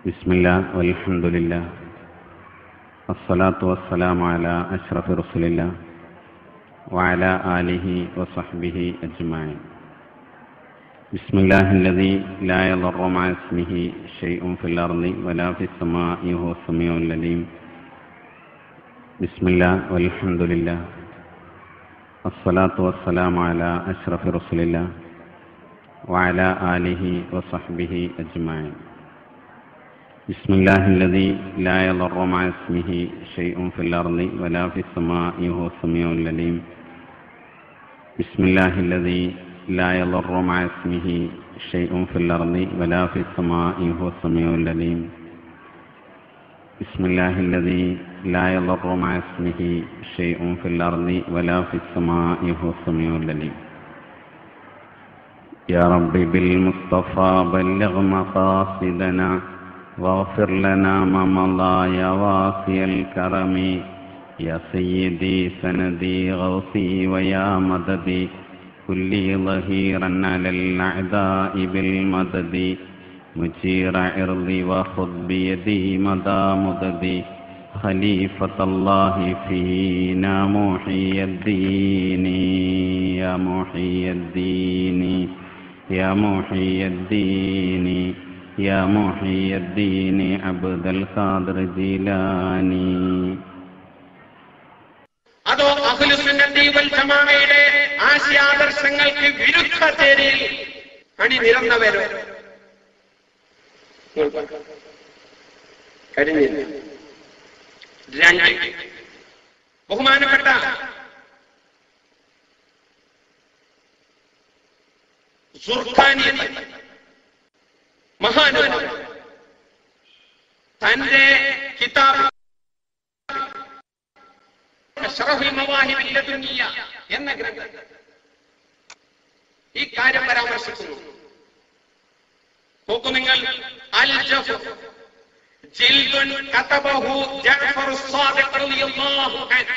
بسم الله والحمد لله الصلاة والسلام على أشرف رسول الله وعلى آله وصحبه أجمعين بسم الله الذي لا يضر مع اسمه شيء في الأرض ولا في السماء وهو السميع العليم بسم الله والحمد لله الصلاة والسلام على أشرف رسول الله وعلى آله وصحبه أجمعين بسم الله الذي لا يضر مع اسمه شيء في الأرض ولا في السماء وهو السميع العليم بسم الله الذي لا يضر مع اسمه شيء في الأرض ولا في السماء وهو السميع العليم بسم الله الذي لا يضر مع اسمه شيء في الأرض ولا في السماء وهو السميع العليم يا رب بالمصطفى بلغ مقاصدنا واغفر لنا ما مضى يا واسع الكرم يا سيدي سندي غوثي ويا مددي كلي ظهيرا على الأعداء بالمدد مجير عرضي وخذ بيدي مدى مددي خليفة الله فينا محيي الدين يا محيي الدين يا محيي الدين يا محيي الدين عبد القادر جيلاني അതോ അഖിലുസുന്നത്തി വൽ ജമാഅയുടെ ആശയാദർശങ്ങൾക്ക് വിരുദ്ധ ചേരിയിൽ അണിനിരന്നവരോ കഴിഞ്ഞില്ല രണ്ട് ബഹുമാനപ്പെട്ട സുർഖാനി മഹാനാണ് തന്റെ കിതാബ് അഷ്റഫുൽ മവാഹിബ് ലദുനിയ എന്ന ഗ്രന്ഥം ഈ കാര്യം പരാമർശിക്കുന്നു നോക്കൂ നിങ്ങൾ അൽ ജഫ് ജിൽദുൻ കതബഹു ജഅഫർ الصادق റളിയല്ലാഹു അൻഹു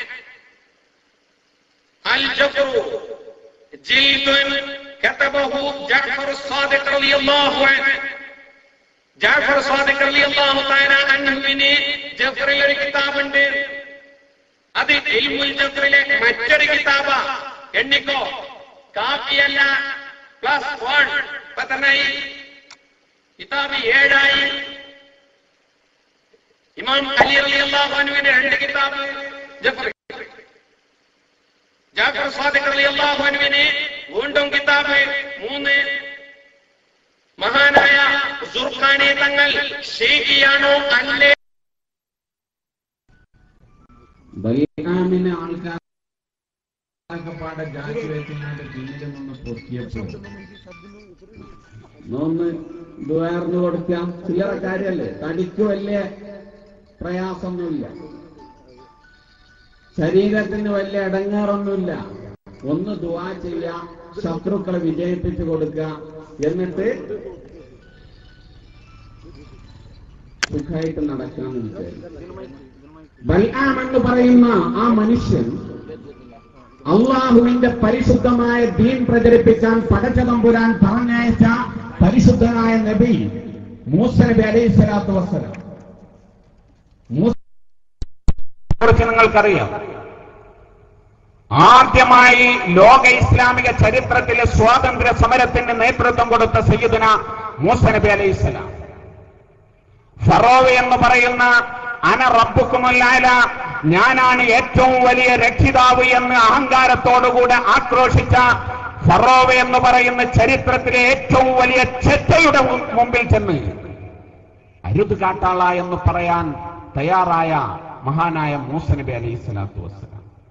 അൽ ജഫർ ജിൽദുൻ കതബഹു ജഅഫർ الصادق റളിയല്ലാഹു അൻഹു ജാഫർ സാദിഖ് റളിയല്ലാഹു തആല അൻഹുവിന് ജഫറിൽ ഒരു കിതാബുണ്ട് അത് ഇൽമുൽ ജഫറിലെ മറ്റൊരു കിതാബ എണ്ണിക്കോ കാപ്പിയല്ല പ്ലസ് വൺ പത്തനായി കിതാബ് ഏഴായി ഇമാം അലി റളിയല്ലാഹു അൻഹുവിന്റെ രണ്ട് കിതാബ് ജഫർ ജാഫർ സാദിഖ് റളിയല്ലാഹു അൻഹുവിന് വീണ്ടും കിതാബ് മൂന്ന് മഹാനായ സുർഖാനി തങ്ങൾ ഷെയ്ഖിയാണോ അല്ലേ ബൈഹാമിനെ ആൾക്കാരൊക്കെ പാടെ ജാതി വെച്ചിനാണ്ട് പിന്നിൽ നിന്ന് പൊക്കിയപ്പോ ഒന്ന് ദ്വാർന്നു കൊടുക്കാം ചില്ലറ കാര്യല്ലേ തടിക്ക് വലിയ പ്രയാസമൊന്നുമില്ല ശരീരത്തിന് വലിയ ഇടങ്ങാറൊന്നുമില്ല ഒന്ന് ദുവാ ചെയ്യാം ശത്രുക്കളെ വിജയിപ്പിച്ചു കൊടുക്കുക എന്നിട്ട് സുഖമായിട്ട് നടക്കാമെന്ന് വിചാരിച്ചു ബൽആം എന്ന് പറയുന്ന ആ മനുഷ്യൻ അള്ളാഹുവിന്റെ പരിശുദ്ധമായ ദീൻ പ്രചരിപ്പിക്കാൻ പടച്ചതമ്പുരാൻ പറഞ്ഞയച്ച പരിശുദ്ധനായ നബി മൂസ നബി അലൈഹി സ്വലാത്തു വസ്സലാം കുറിച്ച് നിങ്ങൾക്കറിയാം ആദ്യമായി ലോക ഇസ്ലാമിക ചരിത്രത്തിലെ സ്വാതന്ത്ര്യ സമരത്തിന് നേതൃത്വം കൊടുത്ത സയ്യിദുന മൂസ നബി അലൈഹി സ്വലാം ഫറോവ എന്ന് പറയുന്ന അന റബ്ബുക്കുമല്ലാല ഞാനാണ് ഏറ്റവും വലിയ രക്ഷിതാവ് എന്ന് അഹങ്കാരത്തോടുകൂടെ ആക്രോശിച്ച ഫറോവ എന്ന് പറയുന്ന ചരിത്രത്തിലെ ഏറ്റവും വലിയ ചെറ്റയുടെ മുമ്പിൽ ചെന്ന് അരുത് കാട്ടാള എന്ന് പറയാൻ തയ്യാറായ മഹാനായ മൂസ നബി അലൈഹി സ്വലാത്തു വസ്സലാം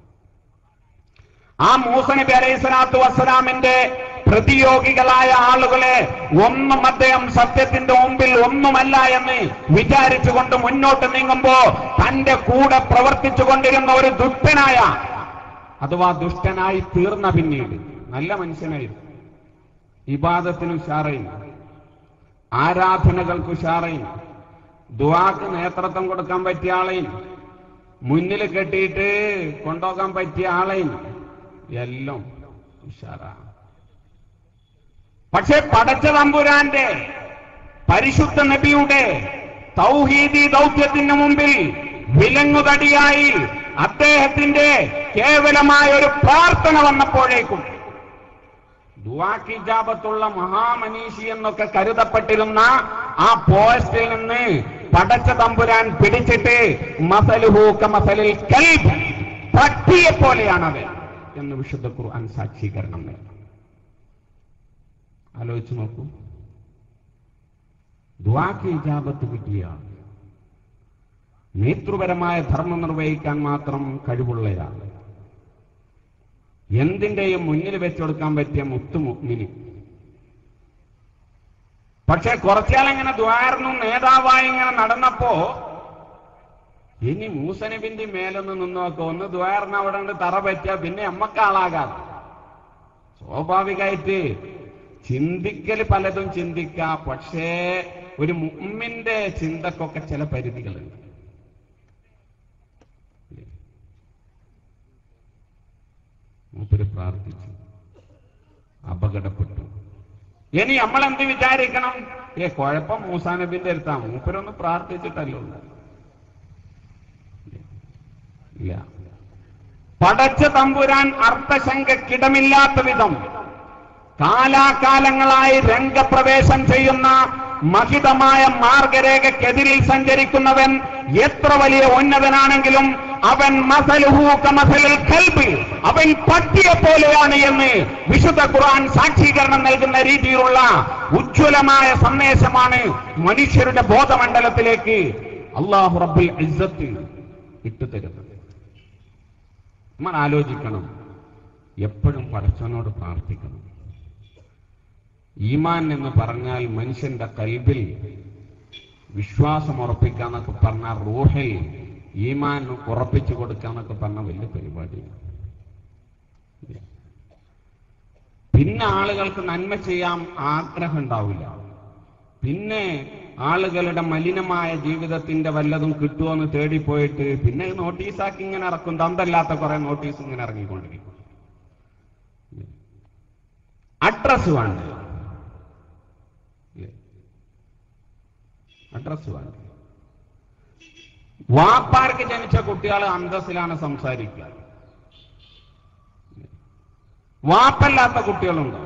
ആ മൂസ നബി അലൈഹി സ്വലാത്തു വസ്സലാമിന്റെ പ്രതിയോഗികളായ ആളുകളെ ഒന്നും അദ്ദേഹം സത്യത്തിന്റെ മുമ്പിൽ ഒന്നുമല്ല എന്ന് വിചാരിച്ചുകൊണ്ട് മുന്നോട്ട് നീങ്ങുമ്പോ തന്റെ കൂടെ പ്രവർത്തിച്ചു കൊണ്ടിരുന്ന ഒരു ദുഷ്ടനായ അഥവാ ദുഷ്ടനായി തീർന്ന പിന്നീട് നല്ല മനുഷ്യനായിരുന്നു ഇബാദത്തിന് ഉഷാറയും ആരാധനകൾക്ക് ഉഷാറയും ദുവാക്ക് നേതൃത്വം കൊടുക്കാൻ പറ്റിയ ആളെയും മുന്നിൽ കെട്ടിയിട്ട് കൊണ്ടുപോകാൻ പറ്റിയ ആളെയും എല്ലാം ഉഷാറാണ് പക്ഷെ പടച്ച തമ്പുരാന്റെ പരിശുദ്ധ നബിയുടെ തൗഹീദി ദൗത്യത്തിന് മുമ്പിൽ വിലങ്ങുതടിയായി അദ്ദേഹത്തിന്റെ കേവലമായ ഒരു പ്രാർത്ഥന വന്നപ്പോഴേക്കും ദുവാക്കിജാബത്തുള്ള മഹാമനീഷി എന്നൊക്കെ കരുതപ്പെട്ടിരുന്ന ആ പോസ്റ്റിൽ നിന്ന് പടച്ച തമ്പുരാൻ പിടിച്ചിട്ട് മസലുഹൂക്ക മസലിൽ കൽബ് പട്ടിയെ പോലെയാണത് എന്ന് വിശുദ്ധ ഖുർആൻ സാക്ഷീകരണം നൽകും ആലോചിച്ച് നോക്കൂ ദ്വാക്ക് ഇജാബത്ത് കിട്ടിയ നേതൃപരമായ ധർമ്മം നിർവഹിക്കാൻ മാത്രം കഴിവുള്ളയാൾ എന്തിന്റെയും മുന്നിൽ വെച്ചുകൊടുക്കാൻ പറ്റിയ മുത്തു മുഗ്മിന് പക്ഷെ കുറച്ചാൽ ഇങ്ങനെ ദ്വാരനും നേതാവായി ഇങ്ങനെ നടന്നപ്പോ ഇനി മൂസനബിന്റെ മേലൊന്ന് നിന്നോക്കെ ഒന്ന് ദ്വാരന അവിടെ ഉണ്ട് തറ പറ്റിയ പിന്നെ അമ്മക്കാളാകാം സ്വാഭാവികമായിട്ട് ചിന്തിക്കൽ പലതും ചിന്തിക്കാം പക്ഷേ ഒരു മുമ്മിന്റെ ചിന്തക്കൊക്കെ ചില പരിധികളുണ്ട് മൂപ്പര് പ്രാർത്ഥിച്ചു അപകടപ്പെട്ടു ഇനി നമ്മൾ എന്ത് വിചാരിക്കണം ഏ കുഴപ്പം മൂസാ നബിന്റെ അടുത്താ മൂപ്പരൊന്ന് പ്രാർത്ഥിച്ചിട്ടല്ലോ ഇല്ല പടച്ച തമ്പുരാൻ അർത്ഥശങ്കക്കിടമില്ലാത്ത വിധം കാലാകാലങ്ങളായി രംഗപ്രവേശം ചെയ്യുന്ന മഹിതമായ മാർഗരേഖക്കെതിരിൽ സഞ്ചരിക്കുന്നവൻ എത്ര വലിയ ഉന്നതനാണെങ്കിലും അവൻ മസലുഹൂക്ക മസലുൽ കൽബ് അവൻ പട്ടിയെ പോലെയാണ് എന്ന് വിശുദ്ധ ഖുർആൻ സാക്ഷീകരണം നൽകുന്ന രീതിയിലുള്ള ഉജ്ജ്വലമായ സന്ദേശമാണ് മനുഷ്യരുടെ ബോധമണ്ഡലത്തിലേക്ക് അള്ളാഹു റബ്ബുൽ ഇസ്സത്ത് ഇട്ടുതരുന്നത് നമ്മൾ ആലോചിക്കണം എപ്പോഴും പടച്ചവനോട് പ്രാർത്ഥിക്കണം ഈമാൻ എന്ന് പറഞ്ഞാൽ മനുഷ്യന്റെ കൽബിൽ വിശ്വാസം ഉറപ്പിക്കാന്നൊക്കെ പറഞ്ഞ റൂഹിൽ ഈമാൻ ഉറപ്പിച്ചു കൊടുക്കാന്നൊക്കെ പറഞ്ഞ വലിയ പരിപാടിയാണ് പിന്നെ ആളുകൾക്ക് നന്മ ചെയ്യാൻ ആഗ്രഹം ഉണ്ടാവില്ല പിന്നെ ആളുകളുടെ മലിനമായ ജീവിതത്തിന്റെ വല്ലതും കിട്ടുമോന്ന് തേടിപ്പോയിട്ട് പിന്നെ നോട്ടീസാക്കി ഇങ്ങനെ ഇറക്കും തന്തല്ലാത്ത കുറെ നോട്ടീസ് ഇങ്ങനെ ഇറങ്ങിക്കൊണ്ടിരിക്കും അഡ്രസ് വേണ്ട അഡ്രസ് വേണ്ട വാപ്പാർക്ക് ജനിച്ച കുട്ടികൾ അന്തസ്സിലാണ് സംസാരിക്കുക വാപ്പല്ലാത്ത കുട്ടികളുണ്ടോ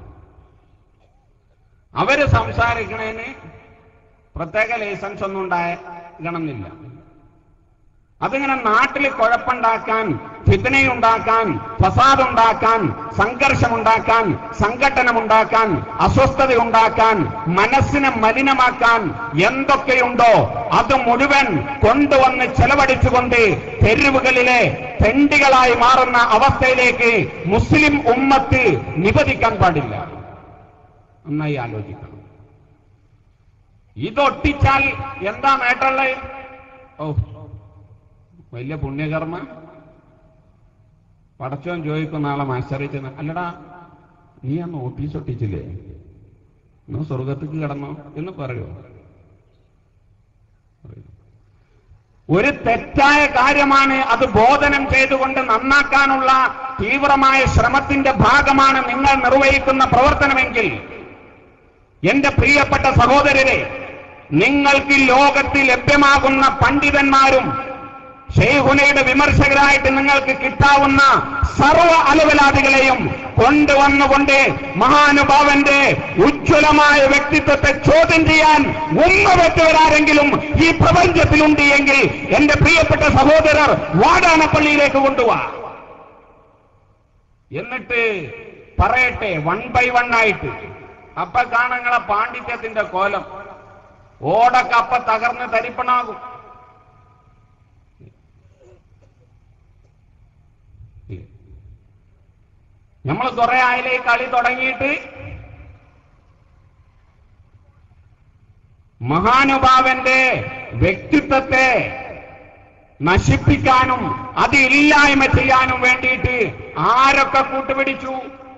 അവര് സംസാരിക്കണേന് പ്രത്യേക ലൈസൻസ് ഒന്നും ഉണ്ടാകണമെന്നില്ല അതിങ്ങനെ നാട്ടിൽ കുഴപ്പമുണ്ടാക്കാൻ ഫിത്തനയുണ്ടാക്കാൻ ഫസാദുണ്ടാക്കാൻ സംഘർഷമുണ്ടാക്കാൻ സംഘട്ടനമുണ്ടാക്കാൻ അസ്വസ്ഥതയുണ്ടാക്കാൻ മനസ്സിനെ മലിനമാക്കാൻ എന്തൊക്കെയുണ്ടോ അത് മുഴുവൻ കൊണ്ടുവന്ന് ചെലവഴിച്ചുകൊണ്ട് തെരുവുകളിലെ തെണ്ടികളായി മാറുന്ന അവസ്ഥയിലേക്ക് മുസ്ലിം ഉമ്മത്ത് നിപതിക്കാൻ പാടില്ല നന്നായി ആലോചിക്കണം ഇതൊട്ടിച്ചാൽ എന്താ നേട്ടമുള്ളത് ഓ വലിയ പുണ്യകർമ്മ പടച്ചോൻ ചോദിക്കുന്ന ആളെ മത്സരിച്ചെന്ന് അല്ലടാ നീ ആ നോട്ടീസ് ഒട്ടിച്ചില്ലേ നീ സ്വർഗത്തേക്ക് കിടന്നോ എന്ന് പറയോ ഒരു തെറ്റായ കാര്യമാണ് അത് ബോധനം ചെയ്തുകൊണ്ട് നന്നാക്കാനുള്ള തീവ്രമായ ശ്രമത്തിന്റെ ഭാഗമാണ് നിങ്ങൾ നിർവഹിക്കുന്ന പ്രവർത്തനമെങ്കിൽ എന്റെ പ്രിയപ്പെട്ട സഹോദരരെ നിങ്ങൾക്ക് ലോകത്തിൽ ലഭ്യമാകുന്ന പണ്ഡിതന്മാരും ഷെയ്ഹുനയുടെ വിമർശകരായിട്ട് നിങ്ങൾക്ക് കിട്ടാവുന്ന സർവ അലവലാദികളെയും കൊണ്ടുവന്നുകൊണ്ട് മഹാനുഭാവന്റെ ഉജ്ജ്വലമായ വ്യക്തിത്വത്തെ ചോദ്യം ചെയ്യാൻ ഉമ്മ വെച്ചവരാരെങ്കിലും ഈ പ്രപഞ്ചത്തിലുണ്ട് എങ്കിൽ എന്റെ പ്രിയപ്പെട്ട സഹോദരർ വാടാനപ്പള്ളിയിലേക്ക് കൊണ്ടുപോവാ എന്നിട്ട് പറയട്ടെ വൺ ബൈ വൺ ആയിട്ട് അപ്പ കാണങ്ങളെ പാണ്ഡിത്യത്തിന്റെ കോലം ഓടൊക്കെ അപ്പ തകർന്ന് തരിപ്പണാകും നമ്മൾ കുറെ ആയില്ലേ ഈ കളി തുടങ്ങിയിട്ട് മഹാനുഭാവന്റെ വ്യക്തിത്വത്തെ നശിപ്പിക്കാനും അത് ഇല്ലായ്മ ചെയ്യാനും വേണ്ടിയിട്ട് ആരൊക്കെ കൂട്ടുപിടിച്ചു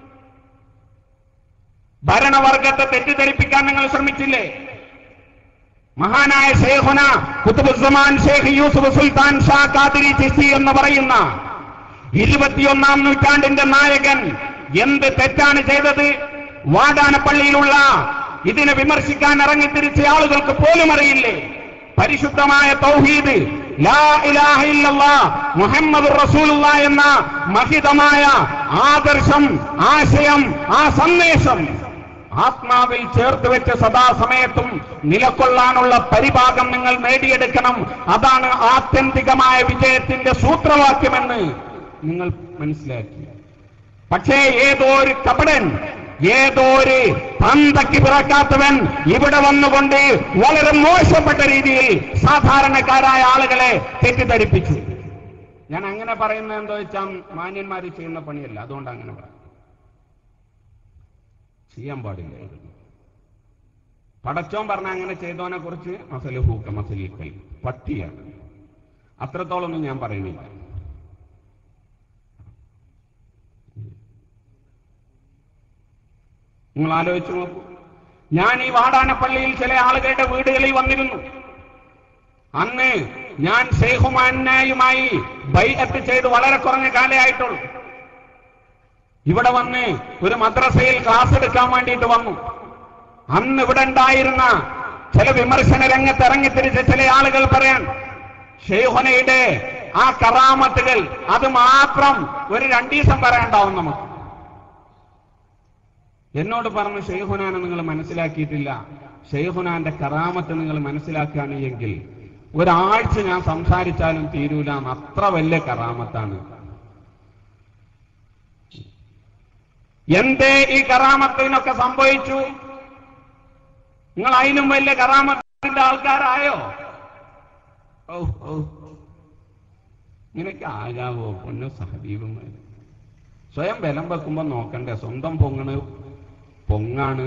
ഭരണവർഗത്തെ തെറ്റിദ്ധരിപ്പിക്കാൻ നിങ്ങൾ ശ്രമിച്ചില്ലേ മഹാനായ ഷേഖുന കുത്തുബുസമാൻ ഷേഖ് യൂസുഫ് സുൽത്താൻ ഷാ ഖാദിരി ചിസ്തി എന്ന് പറയുന്ന ഇരുപത്തിയൊന്നാം നൂറ്റാണ്ടിന്റെ നായകൻ എന്ത് തെറ്റാണ് ചെയ്തത് വാടാനപ്പള്ളിയിലുള്ള ഇതിനെ വിമർശിക്കാൻ ഇറങ്ങിത്തിരിച്ച ആളുകൾക്ക് പോലും അറിയില്ലേ പരിശുദ്ധമായ തൗഹീദ് ലാ ഇലാഹ ഇല്ലല്ലാ മുഹമ്മദ് റസൂലുള്ള എന്ന മഹിതമായ ആദർശം ആശയം ആ സന്ദേശം ആത്മാവിൽ ചേർത്ത് വെച്ച് സദാസമയത്തും നിലകൊള്ളാനുള്ള പരിഭാഗം നിങ്ങൾ നേടിയെടുക്കണം അതാണ് ആത്യന്തികമായ വിജയത്തിന്റെ സൂത്രവാക്യമെന്ന് നിങ്ങൾ മനസ്സിലാക്കി പക്ഷേ ഏതോ ഒരു കപടൻ ഏതോ ഒരു തന്തയ്ക്ക് പിറക്കാത്തവൻ ഇവിടെ വന്നുകൊണ്ട് വളരെ മോശപ്പെട്ട രീതിയിൽ സാധാരണക്കാരായ ആളുകളെ തെറ്റിദ്ധരിപ്പിച്ചു ഞാൻ അങ്ങനെ പറയുന്നത് എന്തോ വെച്ചാൽ മാന്യന്മാർ ചെയ്യുന്ന പണിയല്ല അതുകൊണ്ട് അങ്ങനെ പറയാം ചെയ്യാൻ പാടില്ലായിരുന്നു പടച്ചോൻ പറഞ്ഞ അങ്ങനെ ചെയ്തവനെ കുറിച്ച് മസല് ഹൂക്ക മസലി കൈ പട്ടിയാണ് അത്രത്തോളൊന്നും ഞാൻ പറയുന്നില്ല നിങ്ങൾ ആലോചിച്ചു നോക്കൂ ഞാൻ ഈ വാടാനപ്പള്ളിയിൽ ചില ആളുകളുടെ വീടുകളിൽ വന്നിരുന്നു അന്ന് ഞാൻ ഷെയ്ഖുമാനായുമായി ബൈഅത്ത് ചെയ്ത് വളരെ കുറഞ്ഞ കാലമായിട്ടുള്ളൂ ഇവിടെ വന്ന് ഒരു മദ്രസയിൽ ക്ലാസ് എടുക്കാൻ വേണ്ടിയിട്ട് വന്നു അന്ന് ഇവിടെ ഉണ്ടായിരുന്ന ചില വിമർശന രംഗത്ത് ഇറങ്ങിത്തിരിച്ച ചില ആളുകൾ പറയാൻ ഷെയ്ഹുനയുടെ ആ കറാമത്തുകൾ അത് മാത്രം ഒരു രണ്ടു ദിവസം പറയാണ്ടാവും നമുക്ക് എന്നോട് പറഞ്ഞു ഷെയ്ഹുനാനെ നിങ്ങൾ മനസ്സിലാക്കിയിട്ടില്ല ഷെയ്ഹുനാന്റെ കറാമത്ത് നിങ്ങൾ മനസ്സിലാക്കുകയാണ് എങ്കിൽ ഒരാഴ്ച ഞാൻ സംസാരിച്ചാലും തീരൂല എന്ന് അത്ര വലിയ കറാമത്താണ് എന്തേ ഈ കറാമത്തിനൊക്കെ സംഭവിച്ചു നിങ്ങൾ അതിനും വലിയ കറാമത്തിന്റെ ആൾക്കാരായോ ഓ ഓ ഇങ്ങനെയൊക്കെ ആകാവോ പൊന്നു സഹദീപന്മാര് സ്വയം ബലം വെക്കുമ്പോ നോക്കണ്ടേ സ്വന്തം പൊങ്ങണ് പൊങ്ങാണ്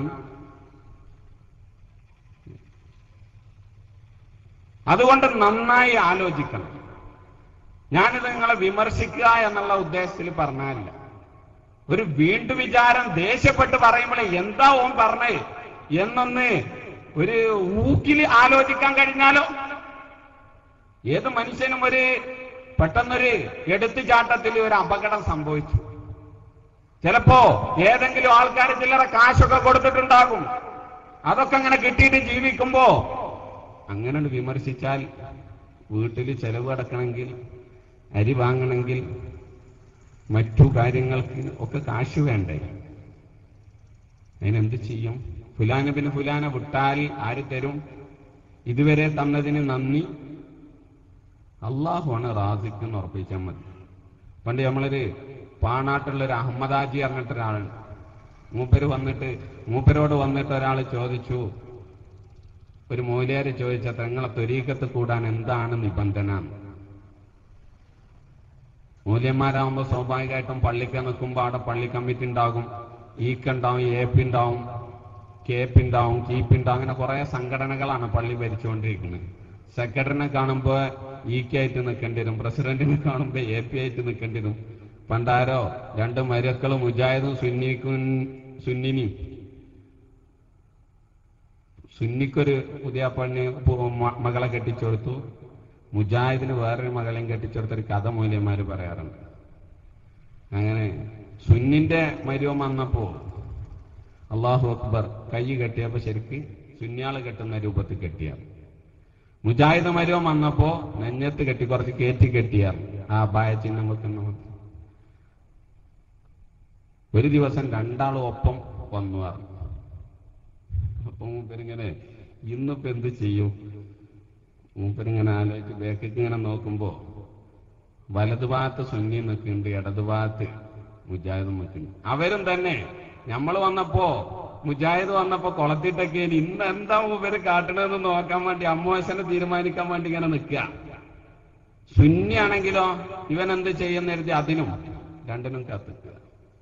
അതുകൊണ്ട് നന്നായി ആലോചിക്കണം ഞാനിത് നിങ്ങളെ വിമർശിക്കുക എന്നുള്ള ഉദ്ദേശത്തിൽ പറഞ്ഞാലില്ല ഒരു വീണ്ടു വിചാരം ദേഷ്യപ്പെട്ട് പറയുമ്പോൾ എന്താ ഓൻ പറഞ്ഞേ എന്നൊന്ന് ഒരു ഊക്കിൽ ആലോചിക്കാൻ കഴിഞ്ഞാലോ ഏത് മനുഷ്യനും ഒരു പെട്ടെന്നൊരു എടുത്തുചാട്ടത്തിൽ ഒരു അപകടം സംഭവിച്ചു ചിലപ്പോ ഏതെങ്കിലും ആൾക്കാർ ചില്ലറ കാശൊക്കെ കൊടുത്തിട്ടുണ്ടാകും അതൊക്കെ അങ്ങനെ കിട്ടിയിട്ട് ജീവിക്കുമ്പോ അങ്ങനെ വിമർശിച്ചാൽ വീട്ടിൽ ചെലവ് അടക്കണമെങ്കിൽ അരി വാങ്ങണമെങ്കിൽ മറ്റു കാര്യങ്ങൾക്ക് ഒക്കെ കാശ് വേണ്ടേ അതിനെന്ത് ചെയ്യും ഫുലാന പിന്നെ ഫുലാന വിട്ടാൽ ആര് തരും ഇതുവരെ തന്നതിന് നന്ദി അള്ളാഹുവാണ് റാസിക്ക് എന്ന് ഉറപ്പിച്ചാൽ മതി പണ്ട് നമ്മളൊരു പാണാട്ടുള്ള ഒരു അഹമ്മദാജി പറഞ്ഞിട്ട് ഒരാളുണ്ട് മൂപ്പര് വന്നിട്ട് മൂപ്പരോട് വന്നിട്ട് ഒരാൾ ചോദിച്ചു ഒരു മൂലയാര് ചോദിച്ച തങ്ങളെ ത്വരീക്കത്ത് കൂടാൻ എന്താണ് നിബന്ധന മൂല്യന്മാരാകുമ്പോൾ സ്വാഭാവികമായിട്ടും പള്ളിക്ക് നിൽക്കുമ്പോൾ അവിടെ പള്ളി കമ്മിറ്റി ഉണ്ടാകും ഈക്കുണ്ടാവും ഏപ്പി ഉണ്ടാവും കേപ്പ് ഉണ്ടാവും കീപ്പ് ഉണ്ടാവും അങ്ങനെ കുറെ സംഘടനകളാണ് പള്ളി ഭരിച്ചുകൊണ്ടിരിക്കുന്നത് സെക്രട്ടറിനെ കാണുമ്പോൾ ഈക്ക് ആയിട്ട് നിൽക്കേണ്ടി വരും പ്രസിഡന്റിനെ കാണുമ്പോൾ എ പി ആയിട്ട് നിൽക്കേണ്ടി വരും പണ്ടാരോ രണ്ട് മരുക്കളും മുജാഹിദും സുന്നിക്കും സുന്നിനിയും സുന്നിക്കൊരു പുതിയ പെണ്ണ് പു- മ- മകളെ കെട്ടിച്ചെടുത്തു മുജാഹിദിന് വേറൊരു മകളെയും കെട്ടിച്ചെടുത്തൊരു കഥ മൂല്യന്മാര് പറയാറുണ്ട് അങ്ങനെ സുന്നിന്റെ മരുവം വന്നപ്പോ അള്ളാഹു അക്ബർ കൈ കെട്ടിയപ്പോ ശരിക്ക് സുന്യാള് കെട്ടുന്ന രൂപത്തിൽ കെട്ടിയ മുജാഹിദ് മരുവം വന്നപ്പോ നെഞ്ഞത്ത് കെട്ടി കുറച്ച് കയറ്റി കെട്ടിയ ആ ബായ ചിഹ്നം വെക്കുന്ന മതി. ഒരു ദിവസം രണ്ടാളും ഒപ്പം വന്നു പറഞ്ഞു അപ്പൊ മൂപ്പരിങ്ങനെ ഇന്നിപ്പോ എന്ത് ചെയ്യും മൂപ്പരിങ്ങനെ ആലോചിച്ച് ബേക്കിക്ക് ഇങ്ങനെ നോക്കുമ്പോ വലതുഭാഗത്ത് സുന്നി നിൽക്കുന്നുണ്ട് ഇടതുഭാഗത്ത് മുജാഹിദും നിൽക്കുന്നുണ്ട് അവരും തന്നെ നമ്മൾ വന്നപ്പോ മുജാഹിദ് വന്നപ്പോ കൊളത്തിട്ടൊക്കെ ഇന്ന് എന്താ മൂപ്പര് കാട്ടണമെന്ന് നോക്കാൻ വേണ്ടി അമ്മോശനെ തീരുമാനിക്കാൻ വേണ്ടി ഇങ്ങനെ നിൽക്കുക സുന്നിയാണെങ്കിലോ ഇവൻ എന്ത് ചെയ്യുന്ന കരുതി അതിനും രണ്ടിനും കത്തിക്കുക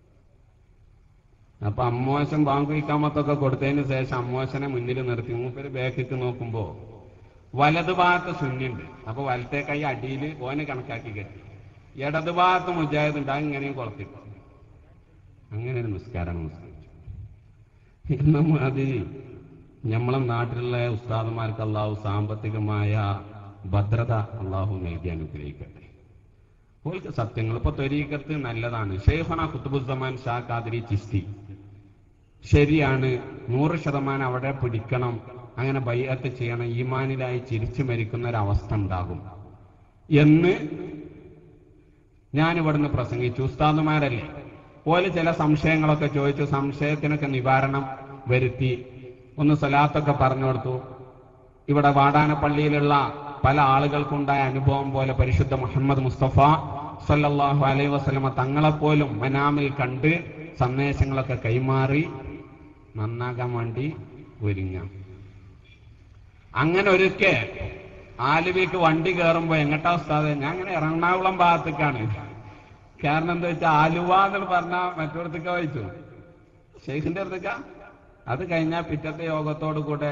അപ്പൊ അമ്മോശൻ ബാങ്ക് വിൽക്കാമത്തൊക്കെ കൊടുത്തതിന് ശേഷം അമ്മോശനെ മുന്നിൽ നിർത്തി മൂപ്പര് ബാക്കിക്ക് നോക്കുമ്പോ വലതു ഭാഗത്ത് സുന്നിണ്ട് അപ്പൊ വലത്തെ കൈ അടിയിൽ ഓനെ കണക്കാക്കി കെട്ടി ഇടതു ഭാഗത്ത് മുജാഹിദ് ഉണ്ട് അങ്ങനെയും കൊളത്തിട്ടു അങ്ങനെ ഒരു നിസ്കാരം നിസ്കരിച്ചു എന്ന മാതിരി നമ്മളെ നാട്ടിലുള്ള ഉസ്താദന്മാർക്ക് അള്ളാഹു സാമ്പത്തികമായ ഭദ്രത അള്ളാഹു നൽകി അനുഗ്രഹിക്കട്ടെ ഓൾക്ക് സത്യങ്ങൾ ഇപ്പൊ ത്വരീക്കത്ത് നല്ലതാണ് ഷെയ്ഖന കുത്തുബുസമാൻ ഷാ ഖാദിരി ചിസ്തി ശരിയാണ് നൂറ് ശതമാനം അവിടെ പിടിക്കണം അങ്ങനെ ബയ്യത്ത് ചെയ്യണം ഈമാനിലായി ചിരിച്ചു മരിക്കുന്ന ഒരവസ്ഥ ഉണ്ടാകും എന്ന് ഞാൻ ഇവിടുന്ന് പ്രസംഗിച്ചു ഉസ്താദുമാരല്ലേ പോലെ ചില സംശയങ്ങളൊക്കെ ചോദിച്ചു സംശയത്തിനൊക്കെ നിവാരണം വരുത്തി ഒന്ന് സലാത്തൊക്കെ പറഞ്ഞു കൊടുത്തു ഇവിടെ വാടാനപ്പള്ളിയിലുള്ള പല ആളുകൾക്കുണ്ടായ അനുഭവം പോലെ പരിശുദ്ധ മുഹമ്മദ് മുസ്തഫ സല്ലല്ലാഹു അലൈഹി വസല്ലമ തങ്ങളെപ്പോലും മനാമിൽ കണ്ട് സന്ദേശങ്ങളൊക്കെ കൈമാറി നന്നാകാൻ വേണ്ടി ഒരുങ്ങാം അങ്ങനെ ഒരുക്കെ ആലുവയ്ക്ക് വണ്ടി കയറുമ്പോ എങ്ങട്ടാ ഉസ്താദെ ഞാൻ അങ്ങനെ എറണാകുളം ഭാഗത്തേക്കാണ് കാരണം എന്താ വെച്ചാൽ ആലുവ എന്ന് പറഞ്ഞാൽ മറ്റൊടത്തേക്ക് വായിച്ചു ഷെയ്ഖിന്റെ അടുത്തേക്കാ അത് കഴിഞ്ഞാൽ പിറ്റത്തെ യോഗത്തോടു കൂടെ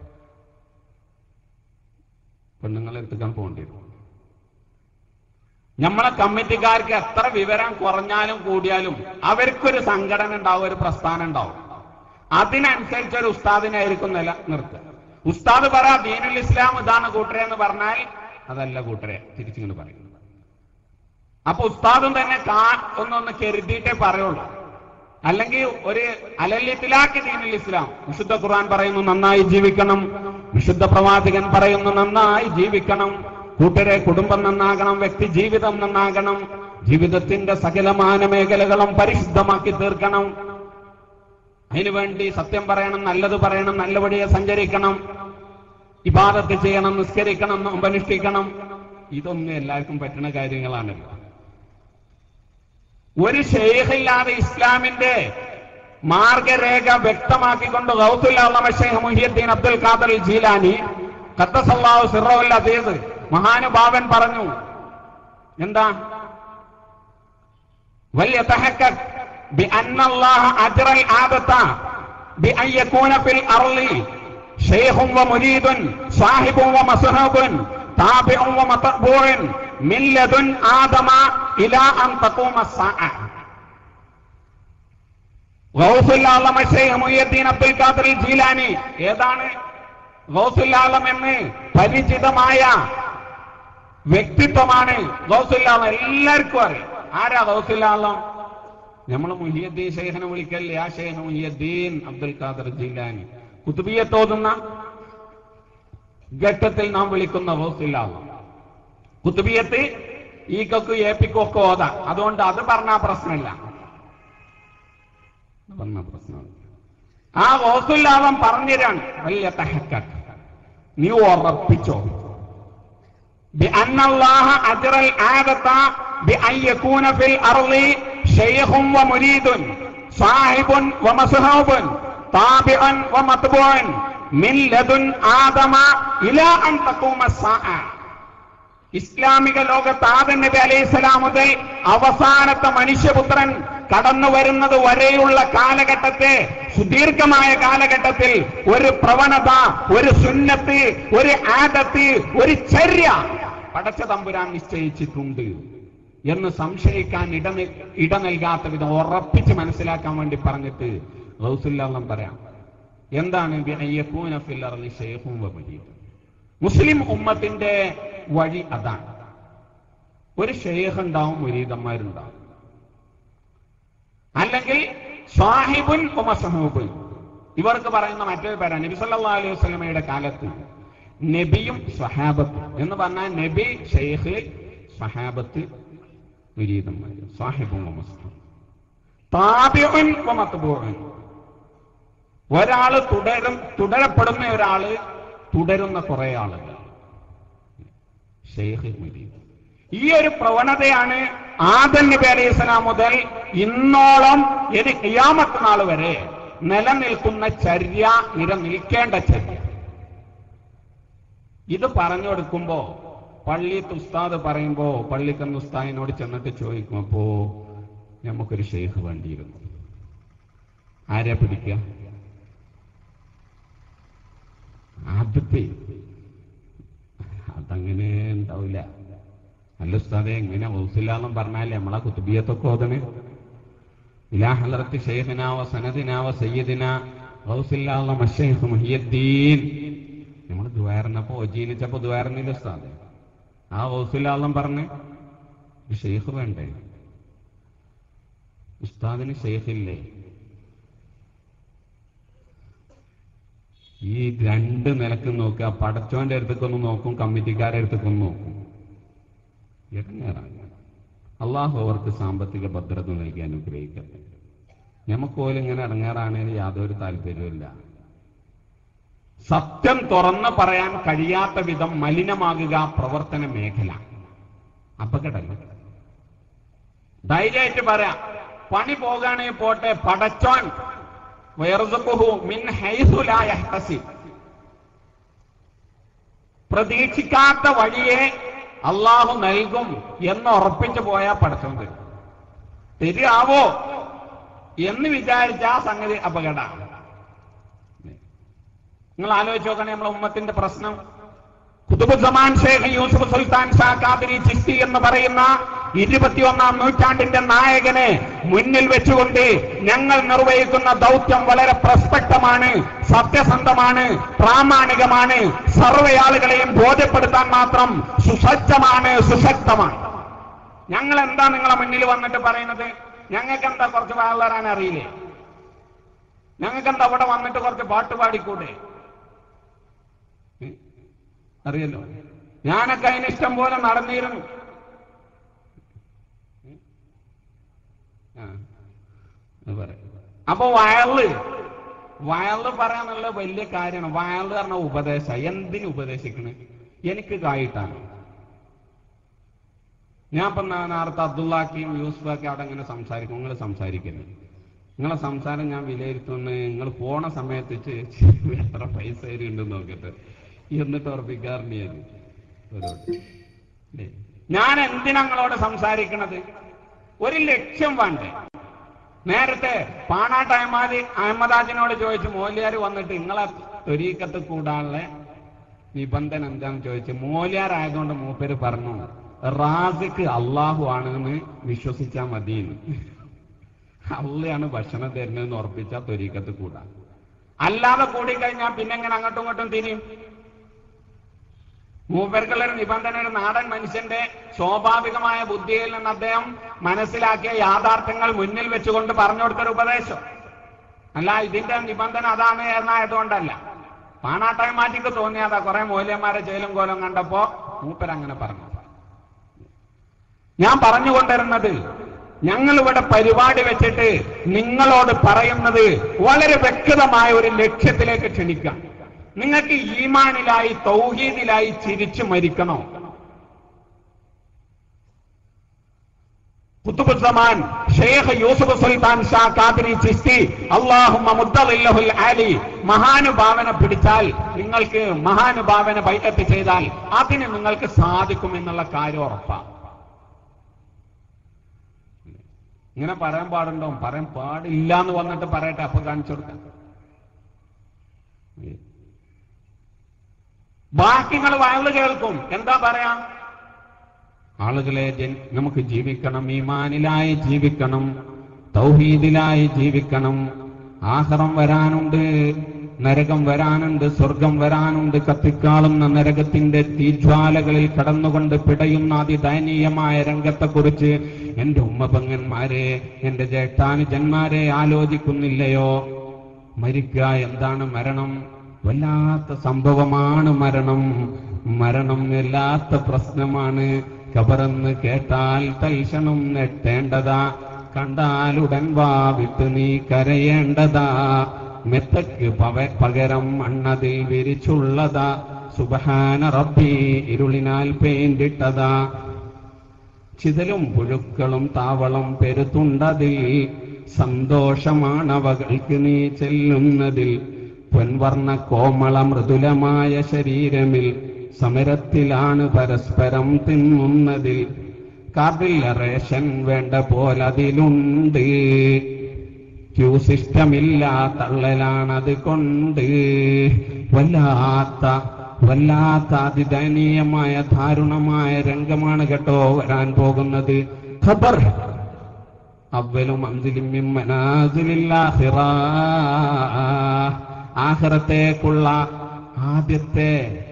പെണ്ണുങ്ങളെ എടുത്തേക്കാൻ പോകേണ്ടി വരും നമ്മളെ കമ്മിറ്റിക്കാർക്ക് എത്ര വിവരം കുറഞ്ഞാലും കൂടിയാലും അവർക്കൊരു സംഘടന ഉണ്ടാവും ഒരു പ്രസ്ഥാനം ഉണ്ടാവും അതിനനുസരിച്ച് ഒരു ഉസ്താദിനായിരിക്കും നില നിർത്തുക ഉസ്താദ് പറ ദീനുൽ ഇസ്ലാം ഇതാണ് കൂട്ടരെ എന്ന് പറഞ്ഞാൽ അതല്ല കൂട്ടരെ തിരിച്ചിങ്ങനെ പറയും അപ്പൊ ഉസ്താദും തന്നെ കാ ഒന്നൊന്ന് കരുതിയിട്ടേ പറയുള്ളൂ അല്ലെങ്കിൽ ഒരു അലല്യത്തിലാക്കി ദീനുൽ ഇസ്ലാം വിശുദ്ധ ഖുർആൻ പറയുന്നു നന്നായി ജീവിക്കണം വിശുദ്ധ പ്രവാചകൻ പറയുന്നു നന്നായി ജീവിക്കണം കൂട്ടരെ കുടുംബം നന്നാകണം വ്യക്തി ജീവിതം നന്നാകണം ജീവിതത്തിന്റെ സകലമാന മേഖലകളും പരിശുദ്ധമാക്കി തീർക്കണം അതിനുവേണ്ടി സത്യം പറയണം നല്ലത് പറയണം നല്ല വഴിയെ സഞ്ചരിക്കണം ഇബാദത്ത് ചെയ്യണം നിസ്കരിക്കണം നോമ്പനുഷ്ഠിക്കണം ഇതൊന്നും എല്ലാവർക്കും പറ്റുന്ന കാര്യങ്ങളാണല്ലോ ഒരു ഷെയ്ഖില്ലാതെ ഇസ്ലാമിന്റെ മാർഗരേഖ വ്യക്തമാക്കിക്കൊണ്ട് ഗൗത്തുല്ലാഹ് ഷെയ്ഖ് മുഹിയുദ്ദീൻ അബ്ദുൽ ഖാദർ ജീലാനി ഖദ്ദസല്ലാഹു സിറവുൽ അദീദ് മഹാനുഭാവൻ പറഞ്ഞു എന്താ وليتحقق بأن الله أجرى العادة بأن يكون في الأرض شيخ ومريد صاحب ومصحوب تابع ومتبوع من لدن آدم إلى أن تقوم الساعة ഗൗസുല്ലാളം ഷെയ്ഖ് മുയ്യദ്ദീൻ അബ്ദുൽ ഖാദർ ജീലാനി ഏതാണ് ഗൗസുല്ലാളം എന്ന് പരിചിതമായ വ്യക്തിത്വമാണ് ഗൗസുല്ലാളം എല്ലാവർക്കും അറിയാം ആരാ ഗൗസുല്ലാളം നമ്മൾ മുഹിയദ്ദീൻ ഷെയ്ഖിനെ വിളിക്കല്ലേ ആ ഷെയ്ഖ് മുഹിയദ്ദീൻ അബ്ദുൽ ഖാദർ ജീലാനി കുത്തുബിയെ തോന്നുന്ന ഘട്ടത്തിൽ നാം വിളിക്കുന്ന ഗൗസുല്ലാളം കുത്തുബിയത്ത് ഈക്കൊക്കെ ഏപ്പിക്കും ഒക്കെ ഓതാ അതുകൊണ്ട് അത് പറഞ്ഞാ പ്രശ്നമില്ല പറഞ്ഞ പ്രശ്നമാണ് ആ ഗൗസുല്ലാളം പറഞ്ഞിരാണ് വലിയ തഹക്കത്ത് നീ ഉറപ്പിച്ചോ بأن الله أجرى العادة بأن يكون في الأرض شيخ ومريد صاحب ومصحوب تابع ومتبوع من لدن آدم إلى أن تقوم الساعة ഇസ്ലാമിക ലോകത്ത് ആദം നബി അലൈഹിസ്സലാം മുതൽ അവസാനത്തെ മനുഷ്യപുത്രൻ കടന്നു വരുന്നത് വരെയുള്ള കാലഘട്ടത്തെ സുദീർഘമായ കാലഘട്ടത്തിൽ ഒരു പ്രവണത ഒരു സുന്നത്ത് ഒരു ആദത്ത് ഒരു ചര്യ പടച്ച തമ്പുരാൻ നിശ്ചയിച്ചിട്ടുണ്ട് എന്ന് സംശയിക്കാൻ ഇട ഇട നൽകാത്ത വിധം ഉറപ്പിച്ച് മനസ്സിലാക്കാൻ വേണ്ടി പറഞ്ഞിട്ട് റൗസുല്ലാം പറയാം എന്താണ് ബിഅയ്യകൂന ഫിൽ അർളി ശൈഖും വമരീദും. മുസ്ലിം ഉമ്മത്തിന്റെ വഴി അതാണ് ഒരു ഷെയ്ഖ് ഉണ്ടാവും മുരീദന്മാരുണ്ടാവും അല്ലെങ്കിൽ സാഹിബുൻ ഉമസഹൂബുൻ ഇവർക്ക് പറയുന്ന മറ്റൊരു പേരാണ് നബി സല്ലല്ലാഹു അലൈഹി വസല്ലമയുടെ കാലത്ത് നബിയും സ്വഹാബത്തും എന്ന് പറഞ്ഞാൽ നബി ഷെയ്ഖ് സ്വഹാബത്ത് മുരീദന്മാർ സാഹിബും ഉമസഹൂബും താബിഉൻ വമത്ബൂഉൻ ഒരാള് തുടരും തുടരപ്പെടുന്ന ഒരാള് തുടരുന്ന കുറെ ആളുകൾ ഷെയ്ഖ് മുരീദ് ഈ ഒരു പ്രവണതയാണ് ആദൻ നബി അലൈഹി സ്വലാം മുതൽ ഇന്നോളം ഇനി കിയാമത്ത് നാൾ വരെ നിലനിൽക്കുന്ന ചര്യ നിലനിൽക്കേണ്ട ചര്യ ഇത് പറഞ്ഞു കൊടുക്കുമ്പോ പള്ളിയത്ത് ഉസ്താദ് പറയുമ്പോ പള്ളിക്കന്ന് ഉസ്താദിനോട് ചെന്നിട്ട് ചോദിക്കും അപ്പോ നമുക്കൊരു ഷെയ്ഖ് വേണ്ടിയിരുന്നു ആരെ പിടിക്കുക ആദ്യത്തെ അതങ്ങനെ ഉണ്ടാവില്ല അല്ല ഉസ്താദെ എങ്ങനെ ഔസില്ലാന്നും പറഞ്ഞാൽ നമ്മളെ കുത്തുബിയത്തൊക്കെ ഓതണ് ഇലാ ഹലറത്ത് ഷെയ്ഖിനാവ സനദിനാവ സയ്യദിന ഔസില്ലാള്ള മഷേഖ് മുഹിയദ്ദീൻ നമ്മൾ ദ്വാരനപ്പോ ഒജീനിച്ചപ്പോ ദ്വാരനില്ല ഉസ്താദെ ആ ഔസില്ലാള്ളം പറഞ്ഞ് ഒരു ഷെയ്ഖ് വേണ്ടേ ഉസ്താദിന് ഷെയ്ഖില്ലേ ഈ രണ്ട് നിലക്ക് നോക്കുക പടച്ചോന്റെ അടുത്തേക്കൊന്ന് നോക്കും കമ്മിറ്റിക്കാരുടെ അടുത്തേക്കൊന്ന് നോക്കും ഇടങ്ങേറാണ് അള്ളാഹു അവർക്ക് സാമ്പത്തിക ഭദ്രത നൽകി അനുഗ്രഹിക്കട്ടെ നമുക്ക് പോലും ഇങ്ങനെ ഇടങ്ങേറാണെങ്കിൽ യാതൊരു താല്പര്യമില്ല സത്യം തുറന്നു പറയാൻ കഴിയാത്ത വിധം മലിനമാകുക പ്രവർത്തന മേഖല അപകടമല്ല ധൈര്യമായിട്ട് പറയാം പണി പോകാണെങ്കിൽ പോട്ടെ പടച്ചോൻ വയറുസുഖു മിൻ ഹൈസു ലാ യഹ്തസിബ്. പ്രതീക്ഷിക്കാത്ത വഴിയെ അള്ളാഹു നൽകും എന്ന് ഉറപ്പിച്ചു പോയാൽ പടച്ചോൻ തരും തരുവോ എന്ന് വിചാരിച്ച ആ സംഗതി അപകടമാണ് നിങ്ങൾ ആലോചിച്ച് നോക്കണേ നമ്മളെ ഉമ്മത്തിന്റെ പ്രശ്നം കുതുബ് സമാൻ ഷേഖ് യൂസുഫ് സുൽത്താൻ ഷാ ഖാദിരി ചിസ്തി എന്ന് പറയുന്ന ഇരുപത്തിയൊന്നാം നൂറ്റാണ്ടിന്റെ നായകനെ മുന്നിൽ വെച്ചുകൊണ്ട് ഞങ്ങൾ നിർവഹിക്കുന്ന ദൗത്യം വളരെ പ്രസ്പെക്തമാണ് സത്യസന്ധമാണ് പ്രാമാണികമാണ് സർവ്വ ആളുകളെയും ബോധ്യപ്പെടുത്താൻ മാത്രം സുസജ്ജമാണ് സുശക്തമാണ് ഞങ്ങൾ എന്താ നിങ്ങളെ മുന്നിൽ വന്നിട്ട് പറയുന്നത് ഞങ്ങൾക്ക് എന്താ കുറച്ച് വാൾ തരാൻ അറിയില്ലേ ഞങ്ങൾക്ക് എന്താ അവിടെ വന്നിട്ട് കുറച്ച് പാട്ട് പാടിക്കൂടെ അറിയല്ലോ ഞാനൊക്കെ അതിന് ഇഷ്ടം പോലെ നടന്നിരുന്നു ആ, അത് പറയാം. അപ്പൊ വയല് വയല് പറയാന്നുള്ള വലിയ കാര്യമാണ് വയല് പറഞ്ഞ ഉപദേശ എന്തിന് ഉപദേശിക്കണ് എനിക്ക് കായിട്ടാണ് ഞാൻ ഇപ്പൊ നാ- നേരത്തെ അബ്ദുള്ളാക്കിയും യൂസുഫാക്കി അവിടെ ഇങ്ങനെ സംസാരിക്കും നിങ്ങൾ സംസാരിക്കുന്നത് നിങ്ങളെ സംസാരം ഞാൻ വിലയിരുത്തുന്നു നിങ്ങൾ പോണ സമയത്ത് ചേച്ചി എത്ര പൈസ ഉണ്ടെന്ന് നോക്കട്ടെ എന്നിട്ട് ഉറപ്പിക്കാറുണ്ട് ഞാൻ ഓരോട്. ല്ലേ? ഞാൻ എന്തിനാ നിങ്ങളോട് സംസാരിക്കണത് ഒരു ലക്ഷ്യം വേണ്ടേ നേരത്തെ പാണാട്ട് അഹമ്മദ് അഹമ്മദാജിനോട് ചോദിച്ചു മോലിയാർ വന്നിട്ട് നിങ്ങളെ തൊരീക്കത്ത് കൂടാനുള്ള നിബന്ധന എന്താണെന്ന് ചോദിച്ചു മോലിയാരായതുകൊണ്ട് മൂപ്പര് പറഞ്ഞു റാസിക്ക് അള്ളാഹു ആണെന്ന് വിശ്വസിച്ചാൽ മതിയെന്ന് അള്ളയാണ് ഭക്ഷണം തരുന്നതെന്ന് ഉറപ്പിച്ചാൽ തൊരീക്കത്ത് കൂടാ അല്ലാതെ കൂടിക്കഴിഞ്ഞാൽ പിന്നെ എങ്ങനെ അങ്ങോട്ടും ഇങ്ങോട്ടും തിരിയും മൂപ്പർക്കുള്ള ഒരു നിബന്ധന ഒരു നാടൻ മനുഷ്യന്റെ സ്വാഭാവികമായ ബുദ്ധിയിൽ നിന്ന് അദ്ദേഹം മനസ്സിലാക്കിയ യാഥാർത്ഥ്യങ്ങൾ മുന്നിൽ വെച്ചുകൊണ്ട് പറഞ്ഞു കൊടുത്തൊരു ഉപദേശം അല്ല ഇതിന്റെ നിബന്ധന അതാണ് എന്നായതുകൊണ്ടല്ല പാണാട്ടയമാറ്റിക്ക് തോന്നിയതാ കുറെ മൂല്യന്മാരെ ജയിലും കോലം കണ്ടപ്പോ മൂപ്പരങ്ങനെ പറഞ്ഞു ഞാൻ പറഞ്ഞുകൊണ്ടിരുന്നത് ഞങ്ങൾ ഇവിടെ പരിപാടി വെച്ചിട്ട് നിങ്ങളോട് പറയുന്നത് വളരെ വ്യക്തമായ ഒരു ലക്ഷ്യത്തിലേക്ക് ക്ഷണിക്കാം നിങ്ങൾക്ക് ഈമാനിലായി തൗഹീദിലായി ചിരിച്ചു മരിക്കണോ കുത്തുബുസമാൻ ഷെയ്ഖ് യൂസുഫ് സുൽത്താൻ ഷാ ഖാദിരി ചിസ്തി അള്ളാഹുമ്മ മുദ്ദലില്ലഹുൽ ആലി മഹാനുഭാവന പിടിച്ചാൽ നിങ്ങൾക്ക് മഹാനുഭാവന ബൈക്കത്ത് ചെയ്താൽ അതിന് നിങ്ങൾക്ക് സാധിക്കും എന്നുള്ള കാര്യം ഉറപ്പാണ് ഇങ്ങനെ പറയാൻ പാടുണ്ടോ പറയാൻ പാടില്ല എന്ന് വന്നിട്ട് പറയട്ടെ അപ്പൊ കാണിച്ചു കൊടുക്കാം ബാക്കിങ്ങൾ വയല് കേൾക്കും എന്താ പറയാ ആളുകളെ ജൻ- നമുക്ക് ജീവിക്കണം ഈമാനിലായി ജീവിക്കണം തൗഹീദിലായി ജീവിക്കണം ആഹ്റം വരാനുണ്ട് നരകം വരാനുണ്ട് സ്വർഗം വരാനുണ്ട് കത്തിക്കാളുന്ന നരകത്തിന്റെ തീജ്വാലകളിൽ കടന്നുകൊണ്ട് പിടയുന്ന അതിദയനീയമായ രംഗത്തെക്കുറിച്ച് എന്റെ ഉമ്മപങ്ങന്മാരെ എന്റെ ജേഷ്ഠാനുജന്മാരെ ആലോചിക്കുന്നില്ലയോ മരിക്കുക എന്താണ് മരണം വല്ലാത്ത സംഭവമാണ് മരണം മരണം വല്ലാത്ത പ്രശ്നമാണ് കബറെന്ന് കേട്ടാൽ തൽക്ഷണം നെട്ടേണ്ടതാ കണ്ടാലുടൻ വാ വിട്ട് നീ കരയേണ്ടതാ മെത്തക്ക് പവ- പകരം മണ്ണതിൽ വിരിച്ചുള്ളതാ സുബഹാന റബ്ബി ഇരുളിനാൽ പെയിന്റിട്ടതാ ചിതലും പുഴുക്കളും താവളം പെരുത്തുണ്ടതിൽ സന്തോഷമാണവകൾക്ക് നീ ചെല്ലുന്നതിൽ പൊൻവർണ്ണ കോമള മൃദുലമായ ശരീരമിൽ സമരത്തിലാണ് പരസ്പരം തിന്നുന്നതിൽ കാർഡിൽ റേഷൻ വേണ്ട പോലതിലുണ്ട് ക്യൂ സിസ്റ്റമില്ല തള്ളലാണത് കൊണ്ട് വല്ലാത്ത വല്ലാത്ത അതിദയനീയമായ ദാരുണമായ രംഗമാണ് കേട്ടോ വരാൻ പോകുന്നത് ഖബർ അവലും അന്തിലിമ്മിൻ മനാസിലിൽ ആഖിറ. ആഖിറത്തേക്കുള്ള ആദ്യത്തെ